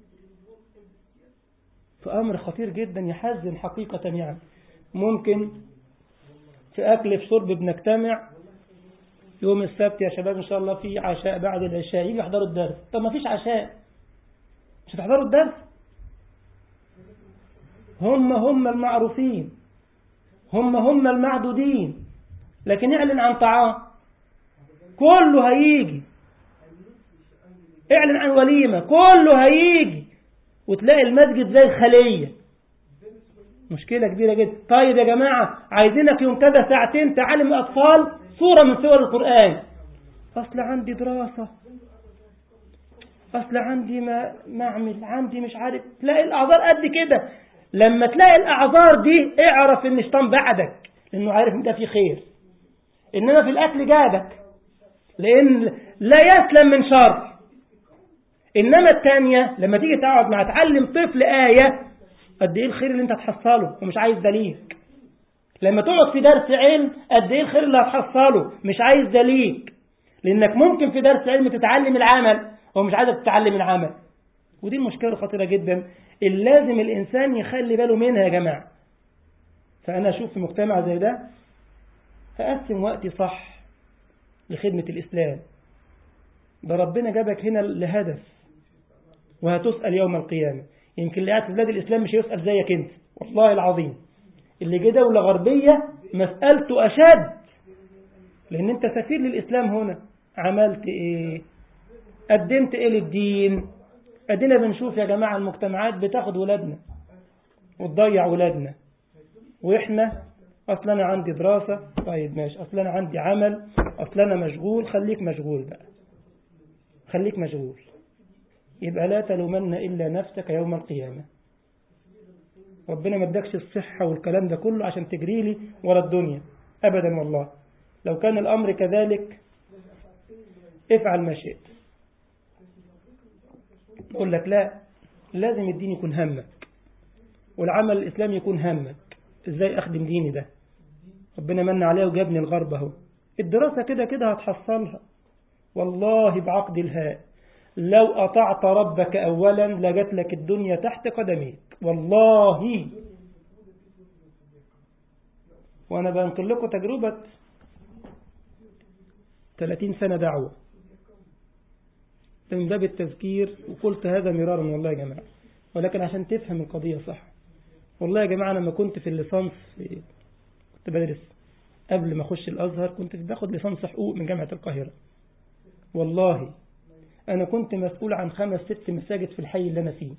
Speaker 1: فأمر خطير جدا يحزن حقيقة يعني ممكن في أكل في شرب بنجتمع يوم السبت يا شباب إن شاء الله في عشاء بعد العشاء يجي يحضروا الدرس طب ما فيش عشاء مش هتحضروا الدرس هم هم المعروفين هم هم المعدودين لكن اعلن عن طعام كله هيجي اعلن عن وليمة كله هيجي وتلاقي المسجد زي الخلية مشكلة كبيرة جدا طيب يا جماعة عايزينك يوم كذا ساعتين تعلم الأطفال سورة من سور القرآن أصل عندي دراسة أصل عندي ما معمل عندي مش عارف تلاقي الأعذار قد كده لما تلاقي الأعذار دي اعرف إن الشيطان بعدك لأنه عارف إن ده فيه خير إنما في الأكل جابك لأن لا يسلم من شر إنما الثانية لما تيجي تقعد مع تعلم طفل آية قد إيه الخير اللي أنت هتحصله ومش عايز دليك لما تقعد في درس علم قد إيه الخير اللي هتحصله مش عايز دليك لأنك ممكن في درس علم تتعلم العمل ومش عايزك تتعلم العمل ودي المشكلة الخطيرة جدا اللي لازم الإنسان يخلي باله منها يا جماعة فأنا أشوف في مجتمع زي ده أقسم وقتي صح لخدمة الإسلام ده ربنا جابك هنا لهدف وهتسأل يوم القيامة يمكن اللي قاعد في بلاد الإسلام مش هيسأل زيك أنت والله العظيم اللي جه دولة غربية مسألته أشد لأن أنت سفير للإسلام هنا عملت إيه قدمت إيه للدين أدينا بنشوف يا جماعة المجتمعات بتاخد ولادنا وتضيع ولادنا وإحنا أصلا أنا عندي دراسة طيب ماشي أصلا أنا عندي عمل أصلا أنا مشغول خليك مشغول بقى خليك مشغول يبقى لا تلومن إلا نفسك يوم القيامة ربنا ما ادكش الصحة والكلام ده كله عشان تجري لي ورا الدنيا أبدا والله لو كان الأمر كذلك افعل ما شئت يقول لك لا لازم الدين يكون همك والعمل الإسلامي يكون همك ازاي أخدم ديني ده ربنا من عليه وجابني الغرب اهو الدراسة كده كده هتحصلها والله بعقد الهاء لو أطعت ربك أولا لجت لك الدنيا تحت قدميك والله وأنا بنقل لكم تجربة 30 سنة دعوة من باب التذكير وقلت هذا مرارا والله يا جماعة ولكن عشان تفهم القضية صح والله يا جماعة لما كنت في الليسانس كنت بدرس قبل ما أخش الأزهر كنت باخد ليسانس حقوق من جامعة القاهرة والله أنا كنت مسؤول عن خمس ست مساجد في الحي اللي أنا فيه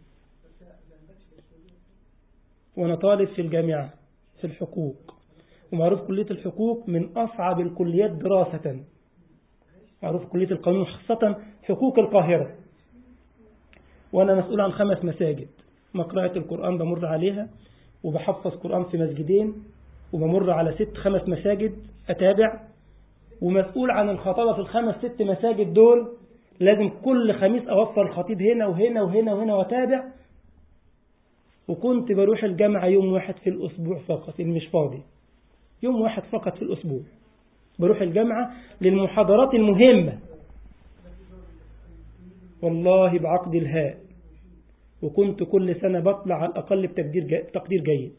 Speaker 1: وأنا طالب في الجامعة في الحقوق ومعروف كلية الحقوق من أصعب الكليات دراسة معروف كلية القانون خاصة حقوق القاهرة وأنا مسؤول عن خمس مساجد مقرأة القرآن بمر عليها وبحفظ قرآن في مسجدين وبمر على ست خمس مساجد أتابع ومسؤول عن الخطابة في الخمس ست مساجد دول لازم كل خميس أوفر الخطيب هنا وهنا وهنا وهنا وأتابع وكنت بروح الجامعة يوم واحد في الأسبوع فقط اللي مش فاضي يوم واحد فقط في الأسبوع بروح الجامعة للمحاضرات المهمة والله بعقد الهاء وكنت كل سنة بطلع على الأقل بتقدير جيد, تقدير جيد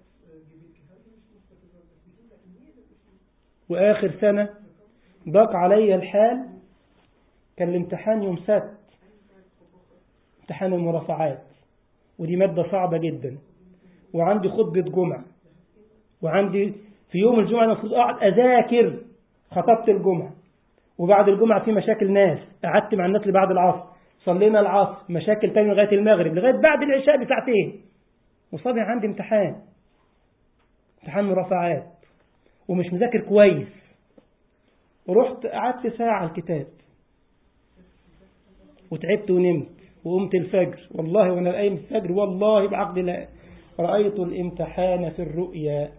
Speaker 1: وآخر سنة ضاق علي الحال كان الامتحان يوم سبت امتحان المرافعات ودي مادة صعبة جدا وعندي خطبة جمعة وعندي في يوم الجمعة المفروض أقعد أذاكر خطبت الجمعة وبعد الجمعة في مشاكل ناس قعدت مع الناس اللي بعد العصر صلينا العصر مشاكل تاني لغاية المغرب لغاية بعد العشاء بساعتين وصابع عندي امتحان امتحان مرافعات ومش مذاكر كويس ورحت قعدت ساعة على الكتاب وتعبت ونمت وقمت الفجر والله وانا قايم الفجر والله بعقد لا رأيت الامتحان في الرؤيا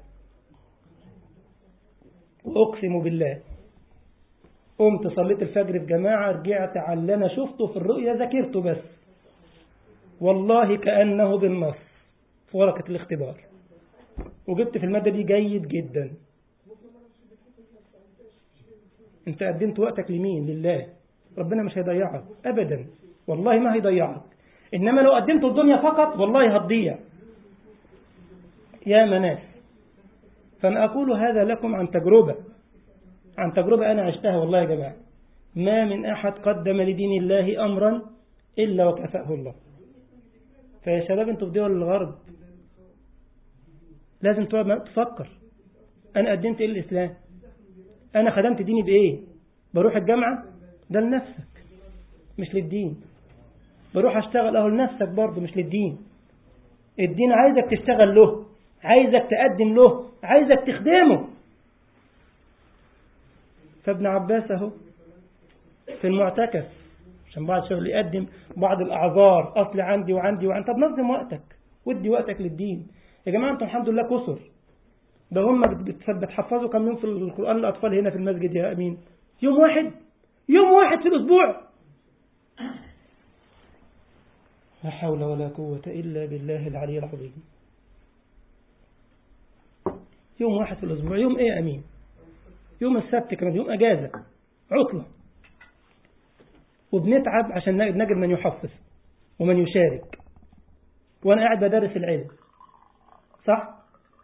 Speaker 1: وأقسم بالله قمت صليت الفجر في جماعة رجعت على اللي أنا شفته في الرؤيا ذاكرته بس والله كأنه بالنص في ورقة الاختبار وجبت في المادة دي جيد جدا انت قدمت وقتك لمين لله ربنا مش هيضيعك أبدا والله ما هيضيعك إنما لو قدمت الدنيا فقط والله هتضيع يا مناس فأنا أقول هذا لكم عن تجربة عن تجربة أنا عشتها والله يا جماعة ما من أحد قدم لدين الله أمرا إلا وكفأه الله فيا شباب انتوا في دول الغرب لازم تقعد تفكر أنا قدمت إيه للإسلام أنا خدمت ديني بإيه بروح الجامعة ده لنفسك مش للدين بروح أشتغل أهو لنفسك برضه مش للدين الدين عايزك تشتغل له عايزك تقدم له عايزك تخدمه فابن عباس اهو في المعتكف عشان بعض الشغل يقدم بعض الأعذار أصل عندي وعندي وعندي طب نظم وقتك ودي وقتك للدين يا جماعة أنتم الحمد لله كسر ده هم بتحفظوا كم يوم في القرآن الأطفال هنا في المسجد يا أمين يوم واحد يوم واحد في الأسبوع لا حول ولا قوة إلا بالله العلي العظيم يوم واحد في الأسبوع يوم إيه يا أمين يوم السبت كمان يوم أجازة عطلة وبنتعب عشان نجد من يحفظ ومن يشارك وأنا قاعد بدرس العلم صح؟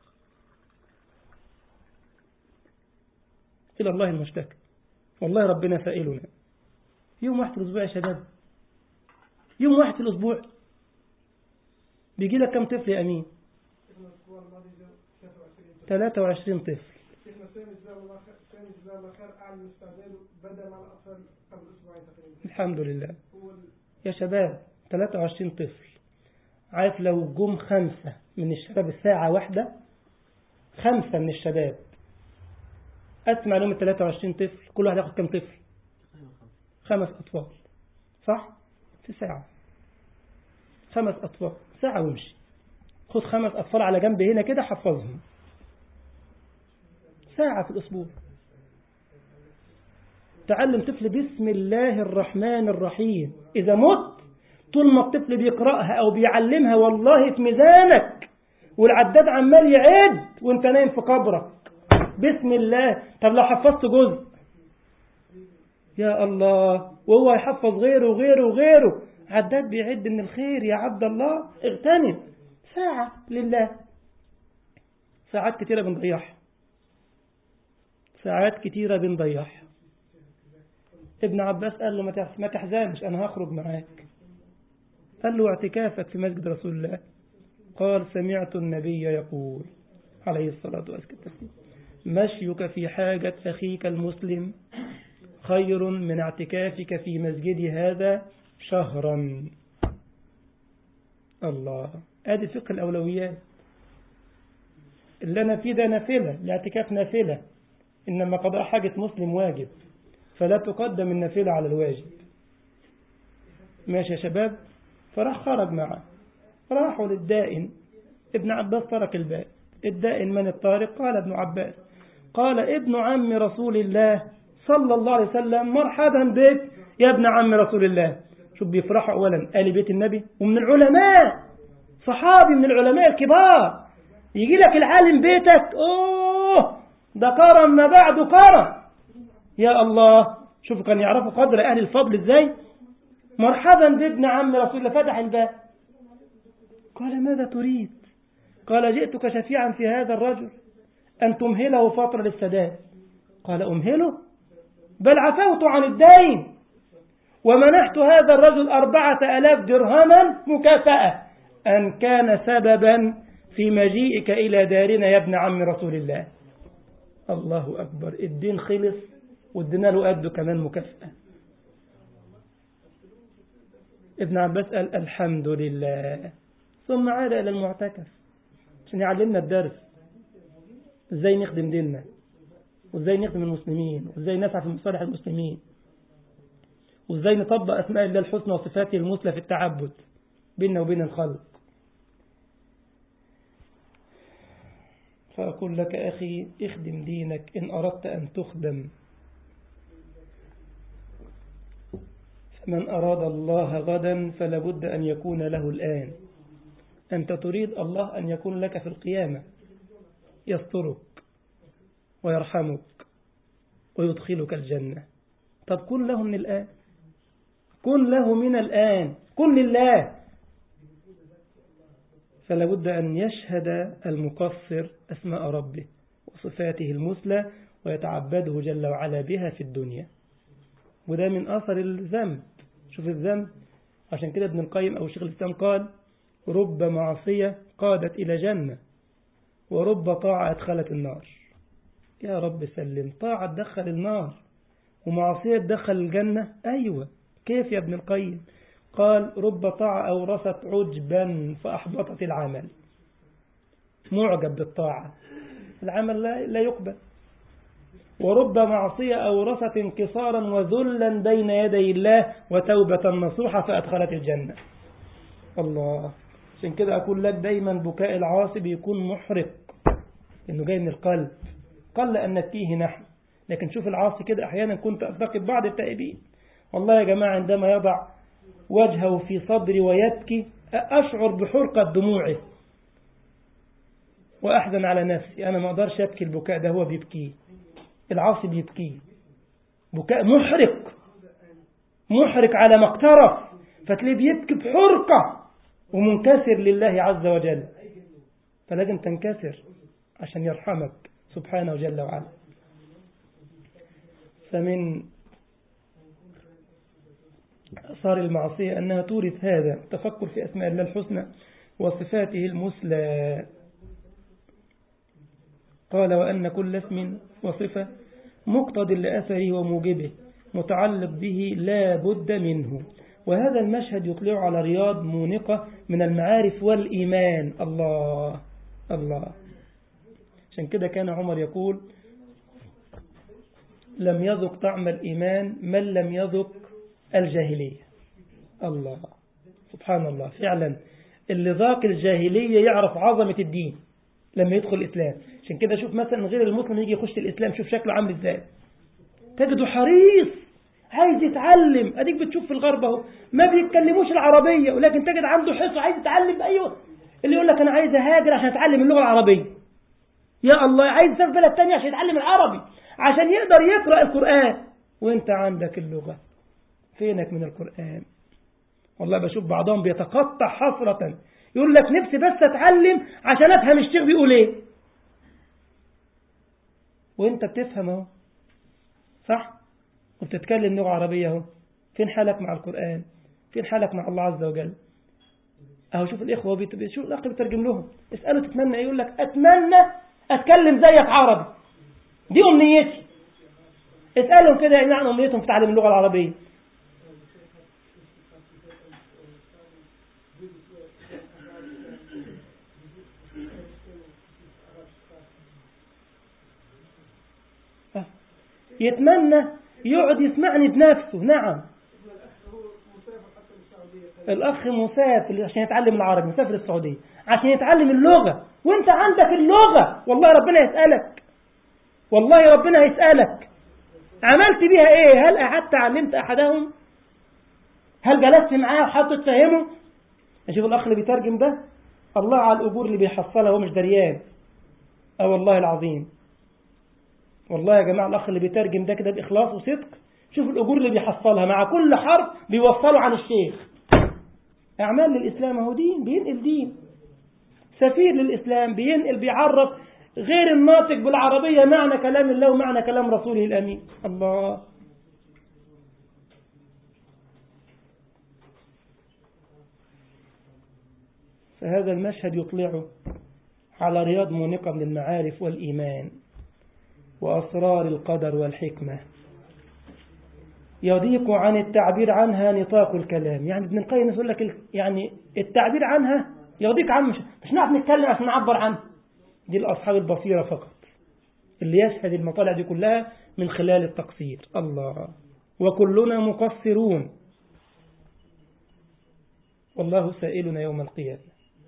Speaker 1: إلى الله المشتكى والله ربنا سائلنا يوم واحد في الأسبوع يا شباب يوم واحد في الأسبوع بيجي لك كم طفل يا أمين 23 طفل الحمد لله يا شباب 23 طفل عارف لو جم خمسة من الشباب الساعة واحدة خمسة من الشباب أسمع لهم ال 23 طفل كل واحد ياخد كم طفل خمس أطفال صح في ساعة خمس أطفال ساعة وامشي خد خمس أطفال على جنب هنا كده حفظهم ساعة في الأسبوع تعلم طفل بسم الله الرحمن الرحيم إذا مت طول ما الطفل بيقرأها أو بيعلمها والله في ميزانك والعداد عمال يعد وانت نايم في قبرك بسم الله طب لو حفظت جزء يا الله وهو يحفظ غيره وغيره وغيره عداد بيعد من الخير يا عبد الله اغتنم ساعة لله ساعات كتيرة بنضيعها ساعات كتيرة بنضيعها ابن عباس قال له ما تحزنش أنا هخرج معاك قال له اعتكافك في مسجد رسول الله قال سمعت النبي يقول عليه الصلاة والسلام مشيك في حاجة أخيك المسلم خير من اعتكافك في مسجد هذا شهرا الله ادي فقه الأولويات اللي أنا فيه ده نافلة الاعتكاف نافلة إنما قضاء حاجة مسلم واجب فلا تقدم النافلة على الواجب ماشي يا شباب فراح خرج معه راحوا للدائن ابن عباس ترك الباب الدائن من الطارق قال ابن عباس قال ابن عم رسول الله صلى الله عليه وسلم مرحبا بك يا ابن عم رسول الله شوف بيفرحوا أولا آل بيت النبي ومن العلماء صحابي من العلماء الكبار يجي لك العالم بيتك أوه ده كرم ما بعده كرم يا الله شوفوا كان يعرفوا قدر أهل الفضل إزاي مرحبا بابن عم رسول الله فتح الباب قال ماذا تريد قال جئتك شفيعا في هذا الرجل أن تمهله فترة للسداد قال أمهله بل عفوت عن الدين ومنحت هذا الرجل أربعة ألاف درهما مكافأة أن كان سببا في مجيئك إلى دارنا يا ابن عم رسول الله الله أكبر الدين خلص وادينا له قده كمان مكافأة ابن عباس قال الحمد لله ثم عاد إلى المعتكف عشان يعلمنا الدرس ازاي نخدم ديننا وازاي نخدم المسلمين وازاي نسعى في مصالح المسلمين وازاي نطبق أسماء الله الحسنى وصفاته المثلى في التعبد بيننا وبين الخلق فأقول لك أخي اخدم دينك إن أردت أن تخدم من أراد الله غدا فلا بد أن يكون له الآن أنت تريد الله أن يكون لك في القيامة يسترك ويرحمك ويدخلك الجنة طب كن له من الآن كن له من الآن كن لله فلا بد أن يشهد المقصر أسماء ربه وصفاته المثلى ويتعبده جل وعلا بها في الدنيا وده من أثر الذنب شوف الذنب عشان كده ابن القيم أو شيخ الإسلام قال رب معصية قادت إلى جنة ورب طاعة أدخلت النار يا رب سلم طاعة تدخل النار ومعصية تدخل الجنة أيوة كيف يا ابن القيم قال رب طاعة أورثت عجبا فأحبطت العمل معجب بالطاعة العمل لا, لا يقبل ورب معصية أورثت انكسارا وذلا بين يدي الله وتوبة نصوحة فأدخلت الجنة الله عشان كده أقول لك دايما بكاء العاصي بيكون محرق إنه جاي من القلب قل أن نتيه نحن لكن شوف العاصي كده أحيانا كنت ألتقي بعض التائبين والله يا جماعة عندما يضع وجهه في صدري ويبكي أشعر بحرقة دموعه وأحزن على نفسي أنا ما أقدرش أبكي البكاء ده هو بيبكيه العاصي بيبكيه بكاء محرق محرق على ما اقترف فتلاقيه بيبكي بحرقة ومنكسر لله عز وجل فلازم تنكسر عشان يرحمك سبحانه جل وعلا فمن صار المعصية أنها تورث هذا التفكر في أسماء الله الحسنى وصفاته المثلى قال وأن كل اسم وصفة مقتض لأثره وموجبه متعلق به لا بد منه وهذا المشهد يطلع على رياض مونقة من المعارف والإيمان الله الله عشان كده كان عمر يقول لم يذق طعم الإيمان من لم يذق الجاهلية الله سبحان الله فعلا اللي ذاق الجاهلية يعرف عظمة الدين لما يدخل الإسلام عشان كده شوف مثلا غير المسلم يجي يخش الإسلام شوف شكله عامل ازاي تجده حريص عايز يتعلم اديك بتشوف في الغرب اهو ما بيتكلموش العربية ولكن تجد عنده حرص عايز يتعلم ايوه اللي يقول لك انا عايز اهاجر عشان اتعلم اللغة العربية يا الله عايز يسافر بلد تانية عشان يتعلم العربي عشان يقدر يقرأ القرآن وانت عندك اللغة فينك من القرآن والله بشوف بعضهم بيتقطع حسرة يقول لك نفسي بس اتعلم عشان افهم الشيخ بيقول ايه وانت بتفهم اهو صح وبتتكلم لغة عربية اهو فين حالك مع القرآن فين حالك مع الله عز وجل اهو شوف الاخوة بيت... شوف الاخ بيترجم لهم اسأله تتمنى يقول لك اتمنى اتكلم زيك عربي دي امنيتي اسألهم كده يعني عن امنيتهم في تعليم اللغة العربية يتمنى يقعد يسمعني بنفسه نعم الأخ مسافر عشان يتعلم العربي مسافر السعودية عشان يتعلم اللغة وانت عندك اللغة والله ربنا يسألك والله ربنا هيسألك عملت بيها ايه هل قعدت علمت أحدهم هل جلست معاه وحاطط تفهمه اشوف الأخ اللي بيترجم ده الله على الأجور اللي بيحصلها هو مش دريان اه والله العظيم والله يا جماعة الأخ اللي بيترجم ده كده بإخلاص وصدق شوف الأجور اللي بيحصلها مع كل حرف بيوصله عن الشيخ أعمال للإسلام هو دين بينقل دين سفير للإسلام بينقل بيعرف غير الناطق بالعربية معنى كلام الله ومعنى كلام رسوله الأمين الله فهذا المشهد يطلع على رياض مونقة من المعارف والإيمان وأسرار القدر والحكمة يضيق عن التعبير عنها نطاق الكلام يعني ابن القيم يقول لك يعني التعبير عنها يضيق عنه مش, مش نعرف نتكلم عشان نعبر عنه دي الأصحاب البصيرة فقط اللي يشهد المطالع دي كلها من خلال التقصير الله وكلنا مقصرون والله سائلنا يوم القيامة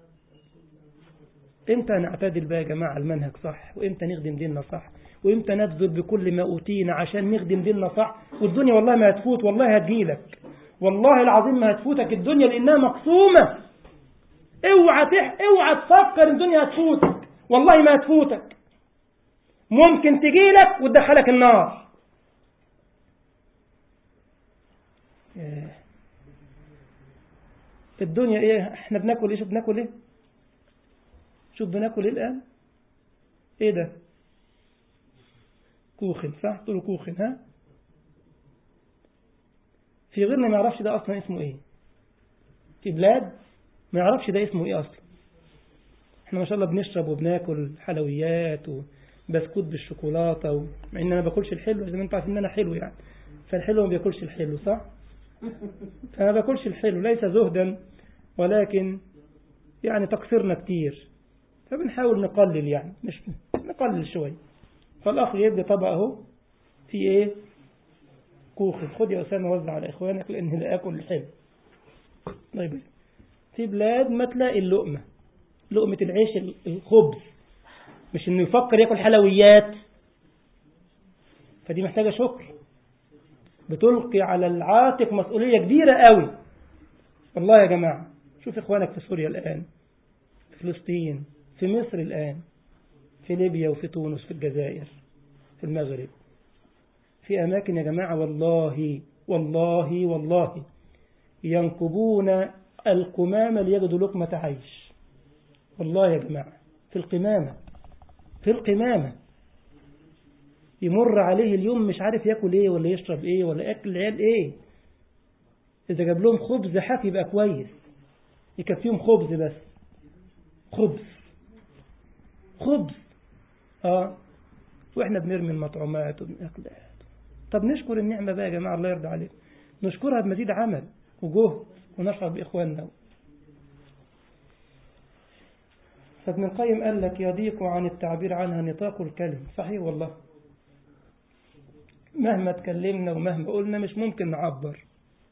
Speaker 1: امتى نعتدل بقى يا جماعة المنهج صح وامتى نخدم ديننا صح وامتى نبذل بكل ما أوتينا عشان نخدم ديننا صح والدنيا والله ما هتفوت والله هتجيلك والله العظيم ما هتفوتك الدنيا لأنها مقسومة اوعى تح اوعى تفكر الدنيا هتفوتك والله ما هتفوتك ممكن تجيلك وتدخلك النار الدنيا ايه احنا بناكل ايه شوف بناكل ايه شوف بناكل ايه الان ايه ده كوخن صح تقولوا كوخن ها في غيرنا ما يعرفش ده اصلا اسمه ايه في بلاد ما يعرفش ده اسمه ايه اصلا احنا ما شاء الله بنشرب وبناكل حلويات وبسكوت بالشوكولاته و... مع ان انا ما باكلش الحلو زي ما انتوا عارفين ان انا حلو يعني فالحلو ما بياكلش الحلو صح فما باكلش الحلو ليس زهدا ولكن يعني تقصيرنا كتير فبنحاول نقلل يعني مش نقلل شوي فالأخ يبدأ طبق أهو في إيه كوخ خد يا أسامة وزع على إخوانك لأن لا أكل الحلو طيب في بلاد ما تلاقي اللقمة لقمة العيش الخبز مش إنه يفكر ياكل حلويات فدي محتاجة شكر بتلقي على العاتق مسؤولية كبيرة قوي والله يا جماعة شوف إخوانك في سوريا الآن في فلسطين في مصر الآن في ليبيا وفي تونس في الجزائر في المغرب في أماكن يا جماعة والله والله والله ينكبون القمامة ليجدوا لقمة عيش والله يا جماعة في القمامة في القمامة يمر عليه اليوم مش عارف ياكل ايه ولا يشرب ايه ولا ياكل العيال ايه اذا جاب لهم خبز حاف يبقى كويس يكفيهم خبز بس خبز خبز اه واحنا بنرمي المطعومات وبناكل طب نشكر النعمة بقى يا جماعة الله يرضى عليكم نشكرها بمزيد عمل وجهد ونشعر بإخواننا فابن القيم قال لك يضيق عن التعبير عنها نطاق الكلم صحيح والله مهما تكلمنا ومهما قلنا مش ممكن نعبر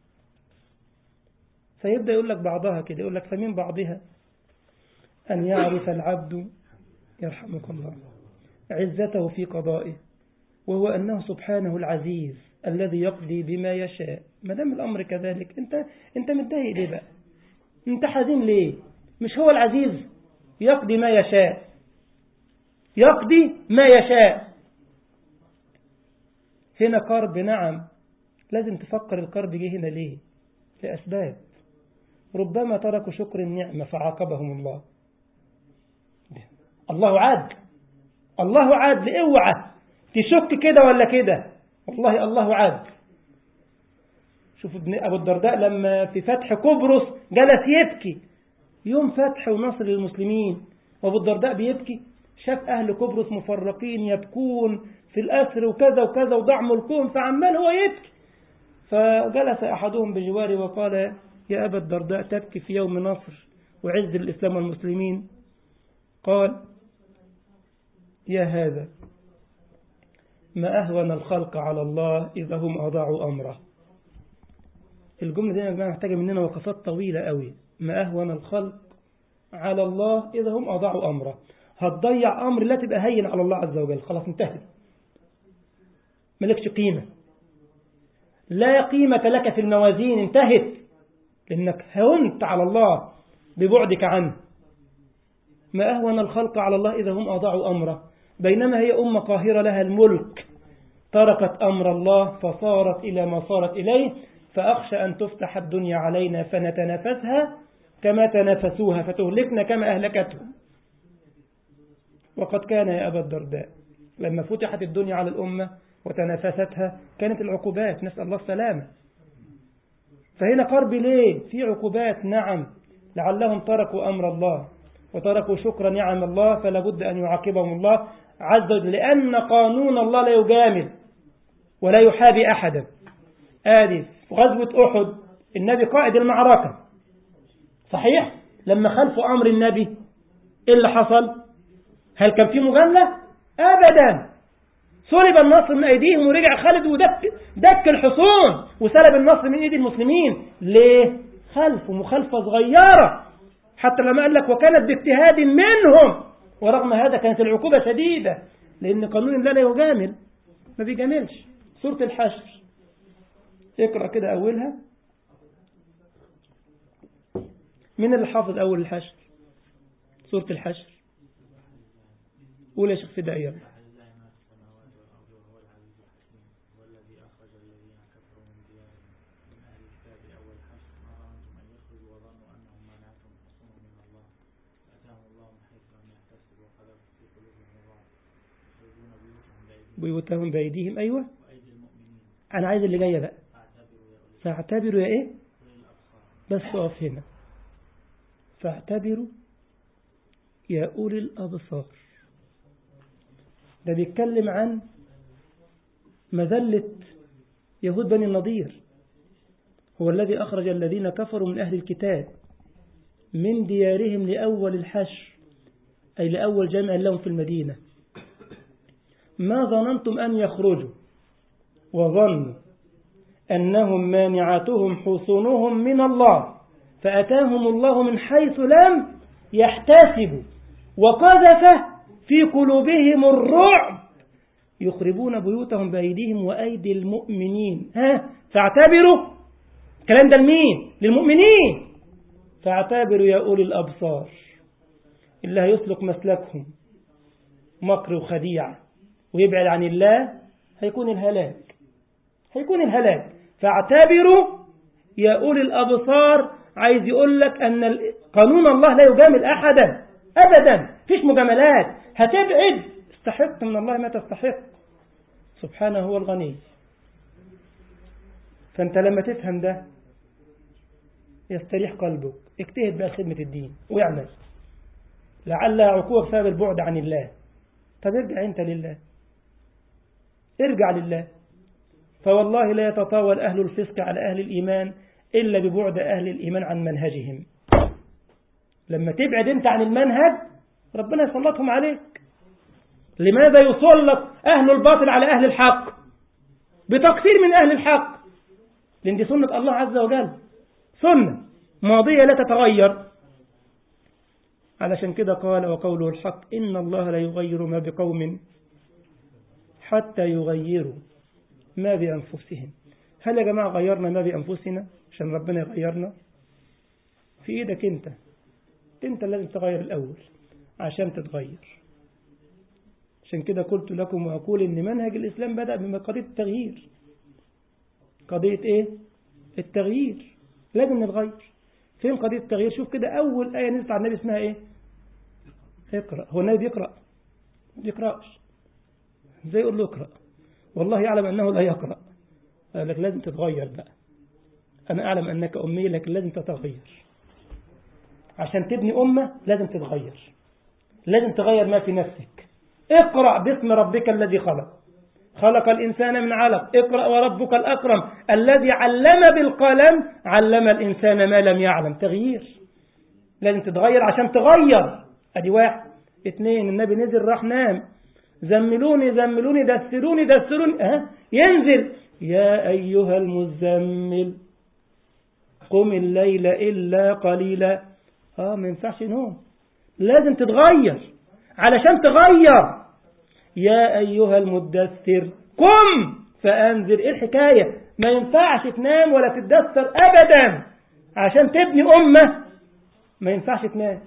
Speaker 1: فيبدأ يقول لك بعضها كده يقول لك فمن بعضها أن يعرف العبد يرحمك الله عزته في قضائه وهو أنه سبحانه العزيز الذي يقضي بما يشاء ما دام الأمر كذلك أنت أنت متضايق ليه بقى أنت حزين ليه مش هو العزيز يقضي ما يشاء يقضي ما يشاء هنا قرب نعم لازم تفكر القرب جه هنا ليه لأسباب ربما تركوا شكر النعمة فعاقبهم الله الله عاد الله عاد اوعى تشك كده ولا كده والله الله عاد شوف ابن أبو الدرداء لما في فتح قبرص جلس يبكي يوم فتح ونصر للمسلمين وابو الدرداء بيبكي شاف أهل قبرص مفرقين يبكون في الأسر وكذا وكذا وضع ملكهم فعمال هو يبكي فجلس أحدهم بجواره وقال يا أبا الدرداء تبكي في يوم نصر وعز الإسلام والمسلمين قال يا هذا ما أهون الخلق على الله إذا هم أضاعوا أمره الجملة دي يا جماعة محتاجة مننا وقفات طويلة قوي ما أهون الخلق على الله إذا هم أضاعوا أمره هتضيع أمر لا تبقى هين على الله عز وجل خلاص انتهت ملكش قيمة لا قيمة لك في الموازين انتهت لأنك هونت على الله ببعدك عنه ما أهون الخلق على الله إذا هم أضاعوا أمره بينما هي أمة قاهرة لها الملك تركت أمر الله فصارت إلى ما صارت إليه فأخشى أن تفتح الدنيا علينا فنتنافسها كما تنافسوها فتهلكنا كما أهلكتهم وقد كان يا أبا الدرداء لما فتحت الدنيا على الأمة وتنافستها كانت العقوبات نسأل الله السلامة فهنا قرب ليه في عقوبات نعم لعلهم تركوا أمر الله وتركوا شكر نعم الله فلا بد أن يعاقبهم الله عز وجل لأن قانون الله لا يجامل ولا يحابي أحدا آدي في غزوة أحد النبي قائد المعركة صحيح لما خلفوا أمر النبي إيه اللي حصل هل كان في مجاملة أبدا سلب النصر من أيديهم ورجع خالد ودك دك الحصون وسلب النصر من أيدي المسلمين ليه خلفوا مخالفة صغيرة حتى لما قال لك وكانت باجتهاد منهم ورغم هذا كانت العقوبة شديدة لأن قانون الله لا يجامل ما بيجاملش سورة الحشر اقرأ كده أولها من اللي حافظ أول الحشر سورة الحشر قول يا شيخ فداء يلا بيوتهم بأيديهم أيوة أنا عايز اللي جاية بقى فاعتبروا يا إيه بس أقف هنا فاعتبروا يا أولي الأبصار ده بيتكلم عن مذلة يهود بني النضير هو الذي أخرج الذين كفروا من أهل الكتاب من ديارهم لأول الحشر أي لأول جامع لهم في المدينة ما ظننتم أن يخرجوا وظنوا أنهم مانعتهم حصونهم من الله فأتاهم الله من حيث لم يحتسبوا وقذف في قلوبهم الرعب يخربون بيوتهم بأيديهم وأيدي المؤمنين ها فاعتبروا الكلام ده لمين للمؤمنين فاعتبروا يا أولي الأبصار اللي هيسلك مسلكهم مكر وخديعة ويبعد عن الله هيكون الهلاك هيكون الهلاك فاعتبروا يا أولي الأبصار عايز يقول لك أن قانون الله لا يجامل أحدا أبدا فيش مجاملات هتبعد استحق من الله ما تستحق سبحانه هو الغني فأنت لما تفهم ده يستريح قلبك اجتهد بقى خدمة الدين واعمل لعل عقوبة بسبب البعد عن الله طب ارجع انت لله ارجع لله فوالله لا يتطاول أهل الفسق على أهل الإيمان إلا ببعد أهل الإيمان عن منهجهم لما تبعد أنت عن المنهج ربنا يسلطهم عليك لماذا يسلط أهل الباطل على أهل الحق بتقصير من أهل الحق لأن دي سنة الله عز وجل سنة ماضية لا تتغير علشان كده قال وقوله الحق إن الله لا يغير ما بقوم حتى يغيروا ما بأنفسهم هل يا جماعة غيرنا ما بأنفسنا عشان ربنا يغيرنا في إيدك أنت أنت لازم تغير الأول عشان تتغير عشان كده قلت لكم وأقول إن منهج الإسلام بدأ بقضية التغيير قضية إيه؟ التغيير لازم نتغير فين قضية التغيير شوف كده أول آية نزلت على النبي اسمها إيه اقرأ هو النبي بيقرأ ما بيقرأش ازاي يقول له اقرأ والله يعلم أنه لا يقرأ قال لك لازم تتغير بقى أنا أعلم أنك أمي لكن لازم تتغير عشان تبني أمة لازم تتغير لازم تغير ما في نفسك اقرأ باسم ربك الذي خلق خلق الإنسان من علق اقرأ وربك الأكرم الذي علم بالقلم علم الإنسان ما لم يعلم تغيير لازم تتغير عشان تغير ادي واحد اثنين النبي نزل راح نام زملوني زملوني دسروني دسروني اه ينزل يا أيها المزمل قم الليل إلا قليلا اه ما ينفعش نوم لازم تتغير علشان تغير يا أيها المدثر قم فأنذر إيه الحكاية ما ينفعش تنام ولا تتدثر أبدا عشان تبني أمة ما ينفعش تنام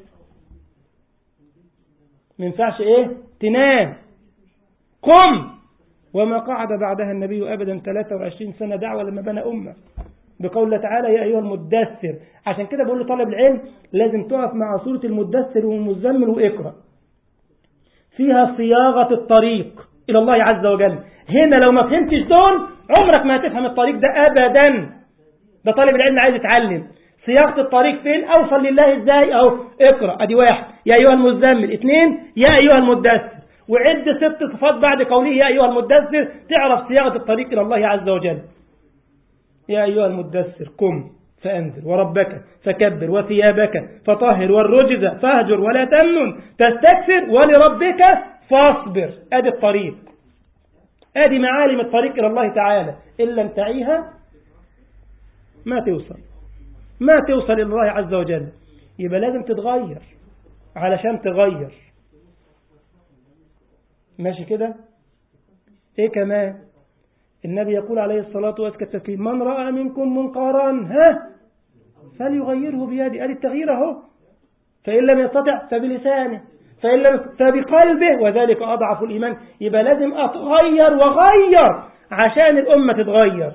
Speaker 1: ما ينفعش إيه تنام قم وما قعد بعدها النبي أبدا 23 سنة دعوة لما بنى أمة بقول الله تعالى يا أيها المدثر عشان كده بقول لطالب العلم لازم تقف مع سورة المدثر والمزمل واقرأ فيها صياغة الطريق إلى الله عز وجل هنا لو ما فهمتش دول عمرك ما هتفهم الطريق ده أبدا ده طالب العلم عايز يتعلم صياغة الطريق فين أوصل لله إزاي أو اقرأ أدي واحد يا أيها المزمل اثنين يا أيها المدثر وعد ست صفات بعد قوله يا أيها المدثر تعرف صياغة الطريق إلى الله عز وجل يا أيها المدثر قم فأنذر وربك فكبر وثيابك فطهر والرجز فاهجر ولا تمنن تستكثر ولربك فاصبر ادي الطريق ادي معالم الطريق إلى الله تعالى إن لم تعيها ما توصل ما توصل إلى الله عز وجل يبقى لازم تتغير علشان تغير ماشي كده ايه كمان النبي يقول عليه الصلاة والسلام من رأى منكم منكرا ها فليغيره بيده ادي التغيير اهو فإن لم يستطع فبلسانه فإن لم فبقلبه وذلك أضعف الإيمان يبقى لازم أتغير وغير عشان الأمة تتغير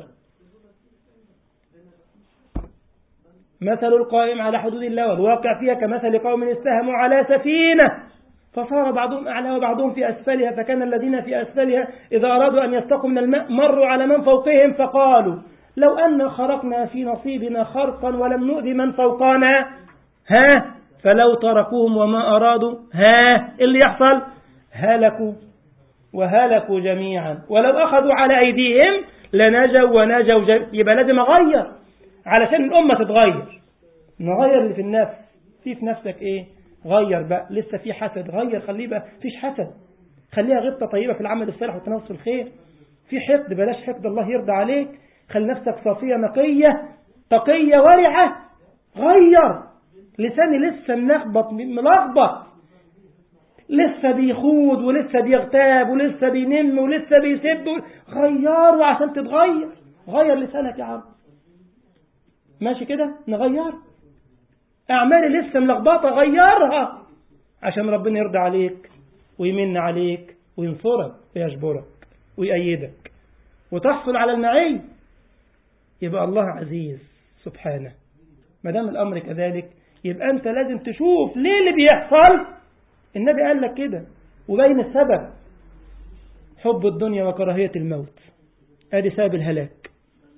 Speaker 1: مثل القائم على حدود الله والواقع فيها كمثل قوم استهموا على سفينة فصار بعضهم أعلى وبعضهم في أسفلها فكان الذين في أسفلها إذا أرادوا أن يستقوا من الماء مروا على من فوقهم فقالوا لو أن خرقنا في نصيبنا خرقا ولم نؤذي من فوقنا ها فلو تركوهم وما أرادوا ها اللي يحصل هلكوا وهلكوا جميعا ولو أخذوا على أيديهم لنجوا ونجوا جميعا يبقى لازم أغير علشان الأمة تتغير نغير اللي في النفس في في نفسك إيه غير بقى لسه في حسد غير خليه بقى فيش حسد خليها غبطة طيبة في العمل الصالح والتنافس الخير في حقد بلاش حقد الله يرضى عليك خلي نفسك صافية نقية تقية ورعة غير لساني لسه ملخبط ملخبط لسه بيخوض ولسه بيغتاب ولسه بينم ولسه بيسب غيره عشان تتغير غير لسانك يا عم ماشي كده نغير أعمالي لسه ملخبطة غيرها عشان ربنا يرضى عليك ويمن عليك وينصرك ويجبرك ويأيدك وتحصل على المعي يبقى الله عزيز سبحانه ما دام الأمر كذلك يبقى أنت لازم تشوف ليه اللي بيحصل النبي قال لك كده وبين السبب حب الدنيا وكراهية الموت ادي سبب الهلاك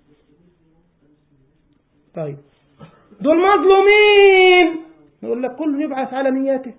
Speaker 1: طيب دول مظلومين نقول لك كل يبعث على نياته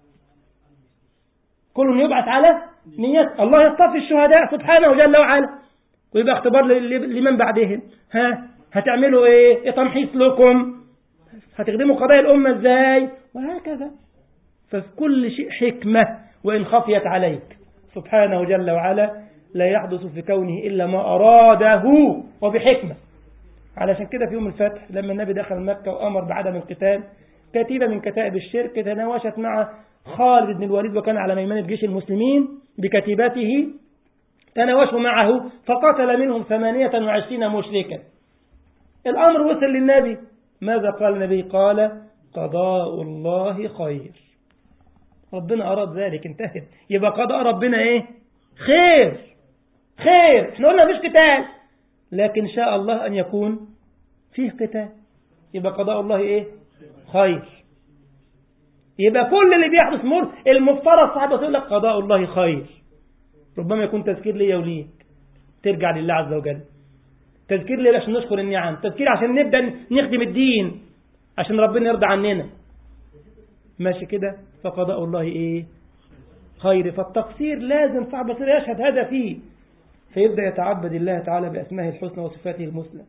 Speaker 1: كل يبعث على نيته الله يصطفي الشهداء سبحانه جل وعلا ويبقى اختبار لمن بعدهم ها هتعملوا ايه ايه تمحيص لكم هتخدموا قضايا الأمة ازاي وهكذا ففي كل شيء حكمة وإن خفيت عليك سبحانه جل وعلا لا يحدث في كونه إلا ما أراده وبحكمة علشان كده في يوم الفتح لما النبي دخل مكة وأمر بعدم القتال كتيبة من كتائب الشرك تناوشت مع خالد بن الوليد وكان على ميمنة جيش المسلمين بكتيبته تناوشوا معه فقتل منهم ثمانية وعشرين مشركا الأمر وصل للنبي ماذا قال النبي قال قضاء الله خير ربنا أراد ذلك انتهت يبقى قضاء ربنا ايه خير خير احنا قلنا مش قتال لكن شاء الله أن يكون فيه قتال يبقى قضاء الله ايه خير يبقى كل اللي بيحدث مر المفترض صاحبه يقول لك قضاء الله خير ربما يكون تذكير ليا وليك ترجع لله عز وجل تذكير ليه عشان نشكر النعم تذكير عشان نبدأ نخدم الدين عشان ربنا يرضى عننا ماشي كده فقضاء الله ايه خير فالتقصير لازم صاحب بصير يشهد هذا فيه فيبدأ يتعبد الله تعالى بأسمائه الحسنى وصفاته المثلى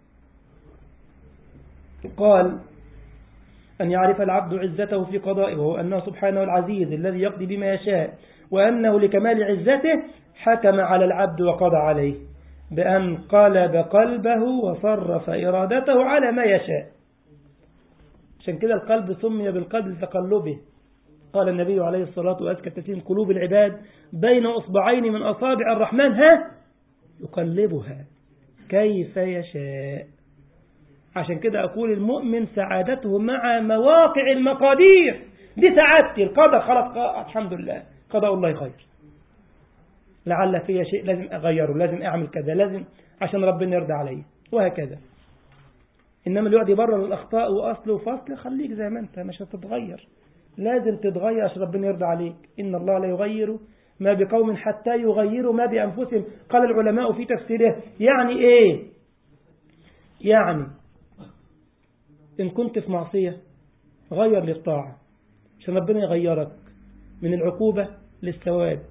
Speaker 1: قال أن يعرف العبد عزته في قضائه وهو أنه سبحانه العزيز الذي يقضي بما يشاء وأنه لكمال عزته حكم على العبد وقضى عليه بأن قلب قلبه وصرف إرادته على ما يشاء عشان كده القلب سمي بالقلب لتقلبه قال النبي عليه الصلاة وأزكى تسليم قلوب العباد بين أصبعين من أصابع الرحمن ها يقلبها كيف يشاء عشان كده أقول المؤمن سعادته مع مواقع المقادير دي سعادتي القضاء خلاص الحمد لله قضاء الله خير لعل في شيء لازم أغيره لازم أعمل كذا لازم عشان ربنا يرضى علي وهكذا إنما اللي يقعد يبرر الأخطاء وأصل وفصل خليك زي ما أنت مش هتتغير لازم تتغير عشان ربنا يرضى عليك إن الله لا يغير ما بقوم حتى يغيروا ما بأنفسهم قال العلماء في تفسيره يعني إيه يعني إن كنت في معصية غير للطاعة عشان ربنا يغيرك من العقوبة للثواب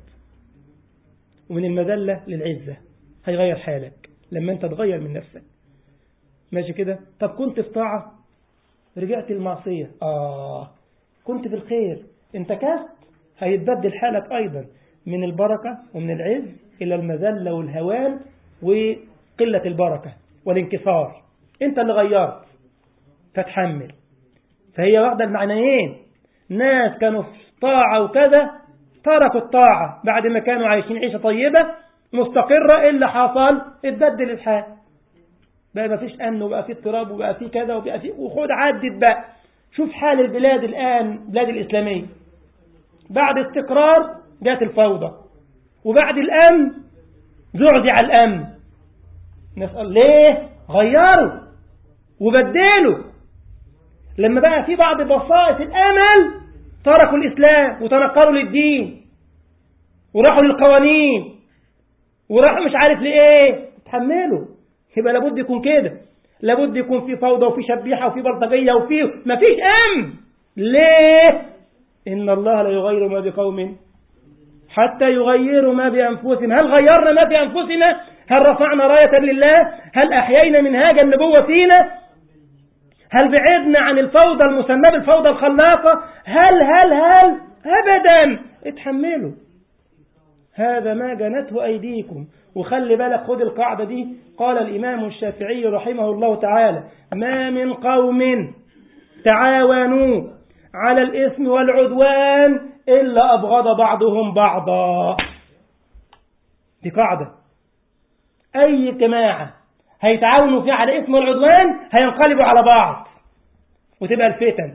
Speaker 1: ومن المذلة للعزة هيغير حالك لما انت تغير من نفسك ماشي كده طب كنت في طاعة رجعت المعصية آه كنت في الخير انتكست هيتبدل حالك أيضا من البركة ومن العز إلى المذلة والهوان وقلة البركة والانكسار انت اللي غيرت فتحمل فهي واخدة المعنيين ناس كانوا في طاعة وكذا تركوا الطاعة بعد ما كانوا عايشين عيشة طيبة مستقرة إيه اللي حصل اتبدل الحال بقى ما فيش أمن وبقى في اضطراب وبقى في كذا وبقى في وخد عدت بقى شوف حال البلاد الآن بلاد الإسلامية بعد استقرار جات الفوضى وبعد الأمن زعزع الأمن نسأل ليه غيروا وبدلوا لما بقى في بعض بسائط الأمل تركوا الإسلام وتنقلوا للدين وراحوا للقوانين وراحوا مش عارف لإيه تحملوا يبقى لابد يكون كده لابد يكون في فوضى وفي شبيحة وفي بلطجية وفي مفيش أمن ليه إن الله لا يغير ما بقوم حتى يغيروا ما بأنفسهم هل غيرنا ما بأنفسنا هل رفعنا راية لله هل أحيينا منهاج النبوة فينا هل بعدنا عن الفوضى المسمى بالفوضى الخلاقة هل هل هل أبدا اتحملوا هذا ما جنته أيديكم وخلي بالك خد القاعدة دي قال الإمام الشافعي رحمه الله تعالى ما من قوم تعاونوا على الإثم والعدوان إلا أبغض بعضهم بعضا دي قاعدة أي جماعة هيتعاونوا فيها على الإثم والعدوان هينقلبوا على بعض وتبقى الفتن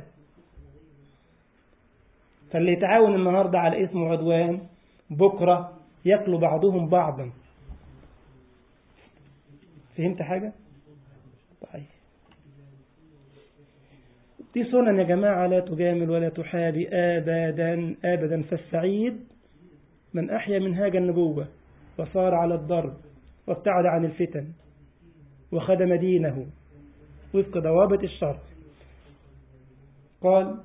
Speaker 1: فاللي يتعاون النهاردة على إثم وعدوان بكرة يقلوا بعضهم بعضا فهمت حاجة؟ طيب دي سنن يا جماعة لا تجامل ولا تحابي أبدا أبدا فالسعيد من أحيا منهاج النبوة وصار على الضرب وابتعد عن الفتن وخدم دينه وفق ضوابط الشرع قال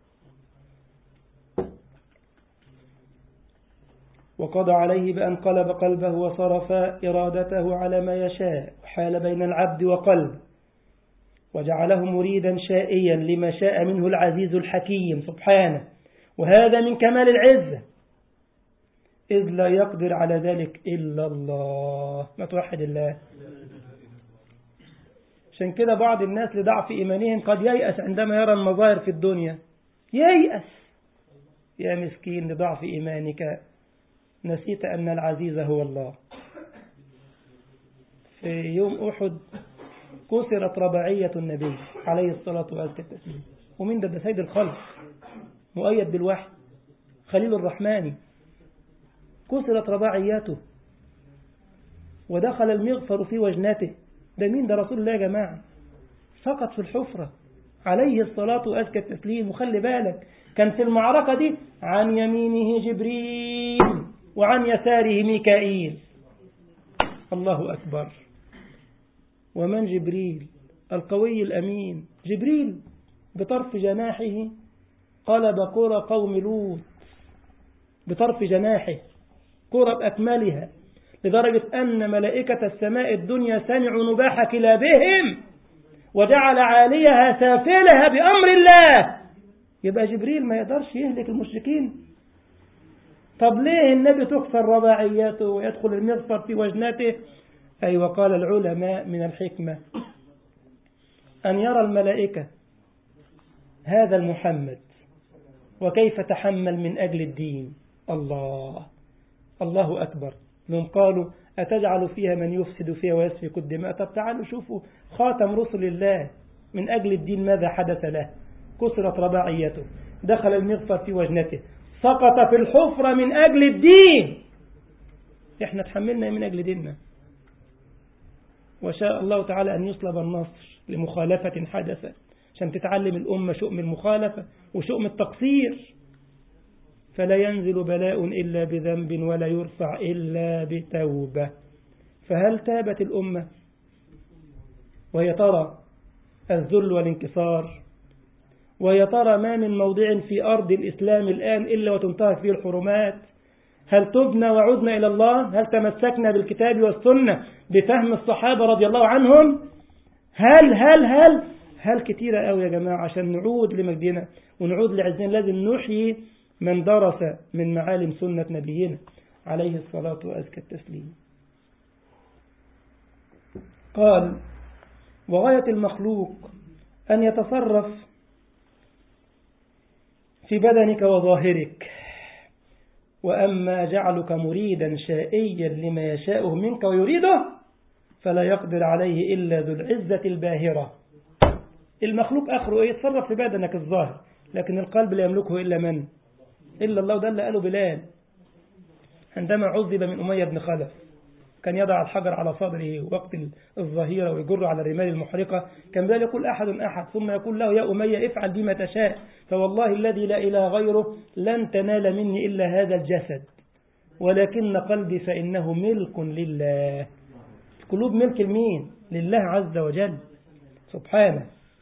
Speaker 1: وقضى عليه بأن قلب قلبه وصرف إرادته على ما يشاء وحال بين العبد وقلب وجعله مريدا شائيا لما شاء منه العزيز الحكيم سبحانه وهذا من كمال العزة إذ لا يقدر على ذلك إلا الله ما توحد الله عشان كده بعض الناس لضعف إيمانهم قد ييأس عندما يرى المظاهر في الدنيا ييأس يا مسكين لضعف إيمانك نسيت أن العزيز هو الله في يوم أحد كسرت رباعية النبي عليه الصلاة والسلام ومن ده سيد الخلق مؤيد بالوحي خليل الرحمن كسرت رباعيته ودخل المغفر في وجنته ده مين ده رسول الله يا جماعة سقط في الحفرة عليه الصلاة وأزكى التسليم وخلي بالك كان في المعركة دي عن يمينه جبريل وعن يساره ميكائيل الله أكبر ومن جبريل القوي الأمين جبريل بطرف جناحه قلب قرى قوم لوط بطرف جناحه قرى بأكملها لدرجة أن ملائكة السماء الدنيا سمعوا نباح كلابهم وجعل عاليها سافلها بأمر الله يبقى جبريل ما يقدرش يهلك المشركين طب ليه النبي تكسر رباعياته ويدخل المغفر في وجنته أي أيوة وقال العلماء من الحكمة أن يرى الملائكة هذا المحمد وكيف تحمل من أجل الدين الله الله أكبر لهم قالوا أتجعل فيها من يفسد فيها ويسفك الدماء طب تعالوا شوفوا خاتم رسل الله من أجل الدين ماذا حدث له كسرت رباعيته دخل المغفر في وجنته سقط في الحفرة من أجل الدين احنا تحملنا من أجل ديننا وشاء الله تعالى أن يصلب النصر لمخالفة حدثت عشان تتعلم الأمة شؤم المخالفة وشؤم التقصير فلا ينزل بلاء إلا بذنب ولا يرفع إلا بتوبة فهل تابت الأمة وهي ترى الذل والانكسار وهي ترى ما من موضع في أرض الإسلام الآن إلا وتنتهك فيه الحرمات هل تبنى وعدنا إلى الله هل تمسكنا بالكتاب والسنة بفهم الصحابة رضي الله عنهم هل هل هل هل كتيرة قوي يا جماعة عشان نعود لمجدنا ونعود لعزنا لازم نحيي من درس من معالم سنة نبينا عليه الصلاة وأزكى التسليم قال وغاية المخلوق أن يتصرف في بدنك وظاهرك وأما جعلك مريدا شائيا لما يشاءه منك ويريده فلا يقدر عليه إلا ذو العزة الباهرة المخلوق آخره إيه يتصرف في بدنك الظاهر لكن القلب لا يملكه إلا من إلا الله ده اللي قاله بلال عندما عذب من أمية بن خلف كان يضع الحجر على صدره وقت الظهيرة ويجر على الرمال المحرقة كان بلال يقول أحد أحد ثم يقول له يا أمية افعل بما تشاء فوالله الذي لا إله غيره لن تنال مني إلا هذا الجسد ولكن قلبي فإنه ملك لله القلوب ملك المين لله عز وجل سبحانه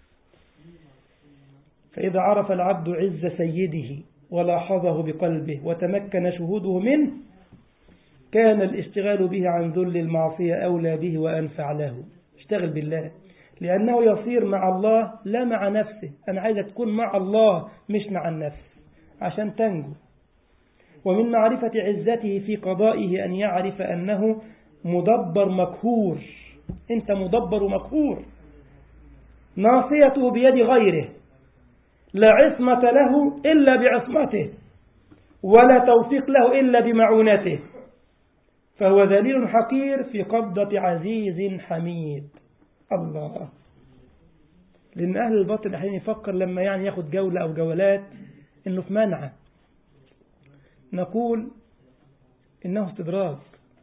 Speaker 1: فإذا عرف العبد عز سيده ولاحظه بقلبه وتمكن شهوده منه كان الاشتغال به عن ذل المعصية أولى به وأنفع له اشتغل بالله لأنه يصير مع الله لا مع نفسه أنا عايزة تكون مع الله مش مع النفس عشان تنجو ومن معرفة عزته في قضائه أن يعرف أنه مدبر مكهور أنت مدبر مكهور ناصيته بيد غيره لا عصمة له إلا بعصمته ولا توفيق له إلا بمعونته فهو ذليل حقير في قبضة عزيز حميد الله لأن أهل الباطل أحيانا يفكر لما يعني ياخد جولة أو جولات إنه في منعه نقول إنه استدراج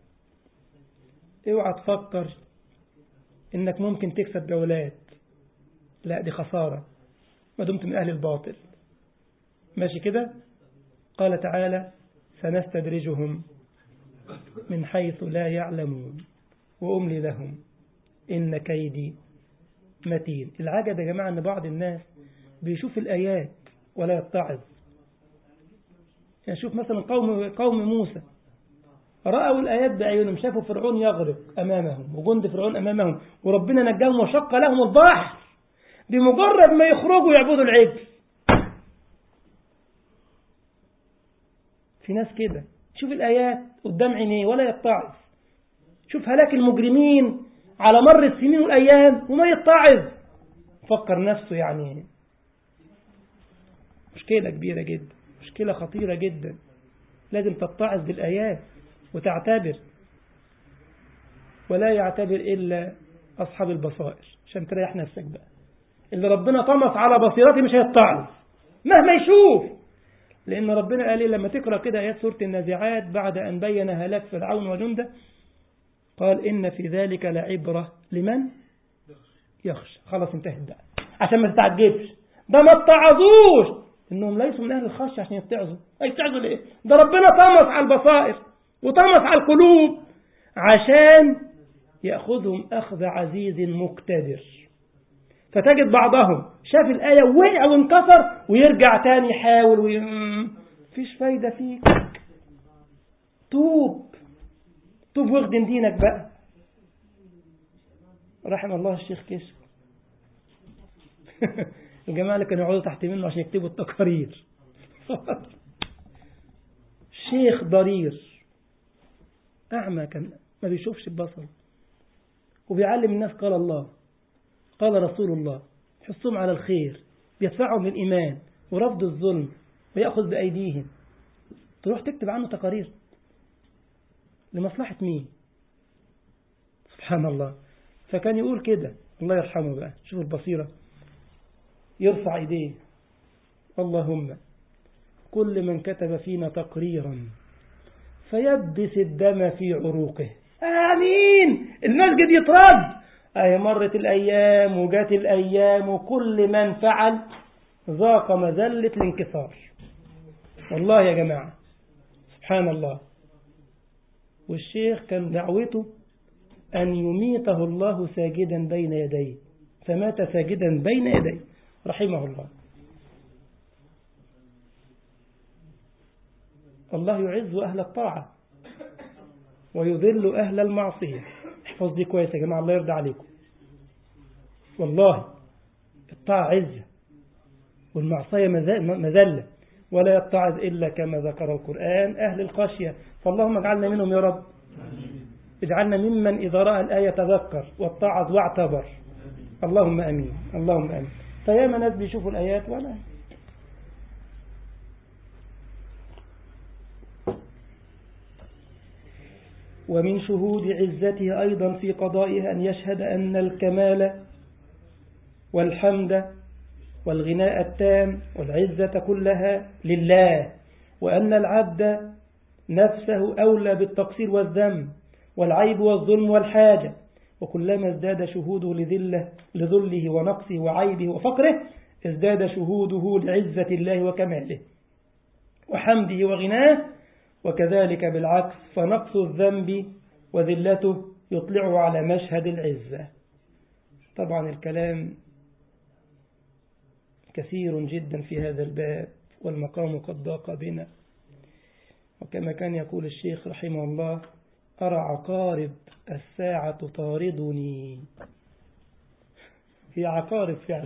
Speaker 1: اوعى تفكر إنك ممكن تكسب جولات لا دي خسارة ما دمت من أهل الباطل ماشي كده قال تعالى سنستدرجهم من حيث لا يعلمون وأملي لهم إن كيدي متين العجب يا جماعة أن بعض الناس بيشوف الآيات ولا يتعظ يعني شوف مثلا قوم, قوم موسى رأوا الآيات بأعينهم شافوا فرعون يغرق أمامهم وجند فرعون أمامهم وربنا نجاهم وشق لهم البحر بمجرد ما يخرجوا يعبدوا العجل في ناس كده شوف الآيات قدام عينيه ولا يتعظ شوف هلاك المجرمين على مر السنين والأيام وما يتعظ فكر نفسه يعني مشكلة كبيرة جدا مشكلة خطيرة جدا لازم تتعظ بالآيات وتعتبر ولا يعتبر إلا أصحاب البصائر عشان تريح نفسك بقى اللي ربنا طمس على بصيرته مش هيتعظ مهما يشوف لأن ربنا قال لي لما تقرأ كده آيات سورة النازعات بعد أن بين هلاك فرعون وجنده قال إن في ذلك لعبرة لمن يخشى خلاص انتهت بقى عشان ما تتعجبش ده ما اتعظوش انهم ليسوا من اهل الخشيه عشان يتعظوا هيتعظوا ليه ده ربنا طمس على البصائر وطمس على القلوب عشان ياخذهم اخذ عزيز مقتدر فتجد بعضهم شاف الايه وقع وانكسر ويرجع تاني يحاول وي... فيش فايده فيك توب توب واخدم دينك بقى رحم الله الشيخ كشك الجماعة اللي كانوا يقعدوا تحت منه عشان يكتبوا التقارير شيخ ضرير أعمى كان ما بيشوفش البصر وبيعلم الناس قال الله قال رسول الله يحثهم على الخير بيدفعهم للإيمان ورفض الظلم ويأخذ بأيديهم تروح تكتب عنه تقارير لمصلحة مين سبحان الله فكان يقول كده الله يرحمه بقى شوف البصيرة يرفع ايديه اللهم كل من كتب فينا تقريرا فيبس الدم في عروقه آمين المسجد يترد أي مرت الأيام وجات الأيام وكل من فعل ذاق مذلة الانكسار والله يا جماعة سبحان الله والشيخ كان دعوته أن يميته الله ساجدا بين يديه فمات ساجدا بين يديه رحمه الله الله يعز أهل الطاعة ويذل أهل المعصية احفظ دي كويس يا جماعة الله يرضى عليكم والله الطاعة عزة والمعصية مذلة ولا يتعظ إلا كما ذكر القرآن أهل الخشية فاللهم اجعلنا منهم يا رب اجعلنا ممن إذا رأى الآية تذكر واتعظ واعتبر اللهم أمين اللهم أمين فياما ناس بيشوفوا الآيات ولا ومن شهود عزته أيضا في قضائه أن يشهد أن الكمال والحمد والغناء التام والعزة كلها لله وأن العبد نفسه أولى بالتقصير والذنب والعيب والظلم والحاجة وكلما ازداد شهوده لذله لذله ونقصه وعيبه وفقره ازداد شهوده لعزة الله وكماله وحمده وغناه وكذلك بالعكس فنقص الذنب وذلته يطلع على مشهد العزة طبعا الكلام كثير جدا في هذا الباب والمقام قد ضاق بنا وكما كان يقول الشيخ رحمه الله أرى عقارب الساعة تطاردني هي عقارب فعلا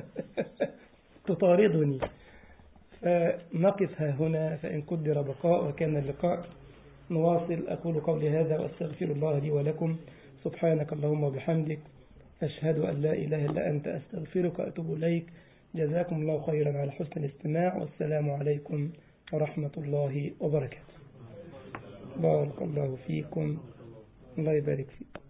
Speaker 1: تطاردني فنقف ها هنا فإن قدر بقاء وكان اللقاء نواصل أقول قولي هذا وأستغفر الله لي ولكم سبحانك اللهم وبحمدك أشهد أن لا إله إلا أنت أستغفرك وأتوب إليك جزاكم الله خيرا على حسن الاستماع والسلام عليكم ورحمة الله وبركاته بارك الله فيكم الله يبارك فيكم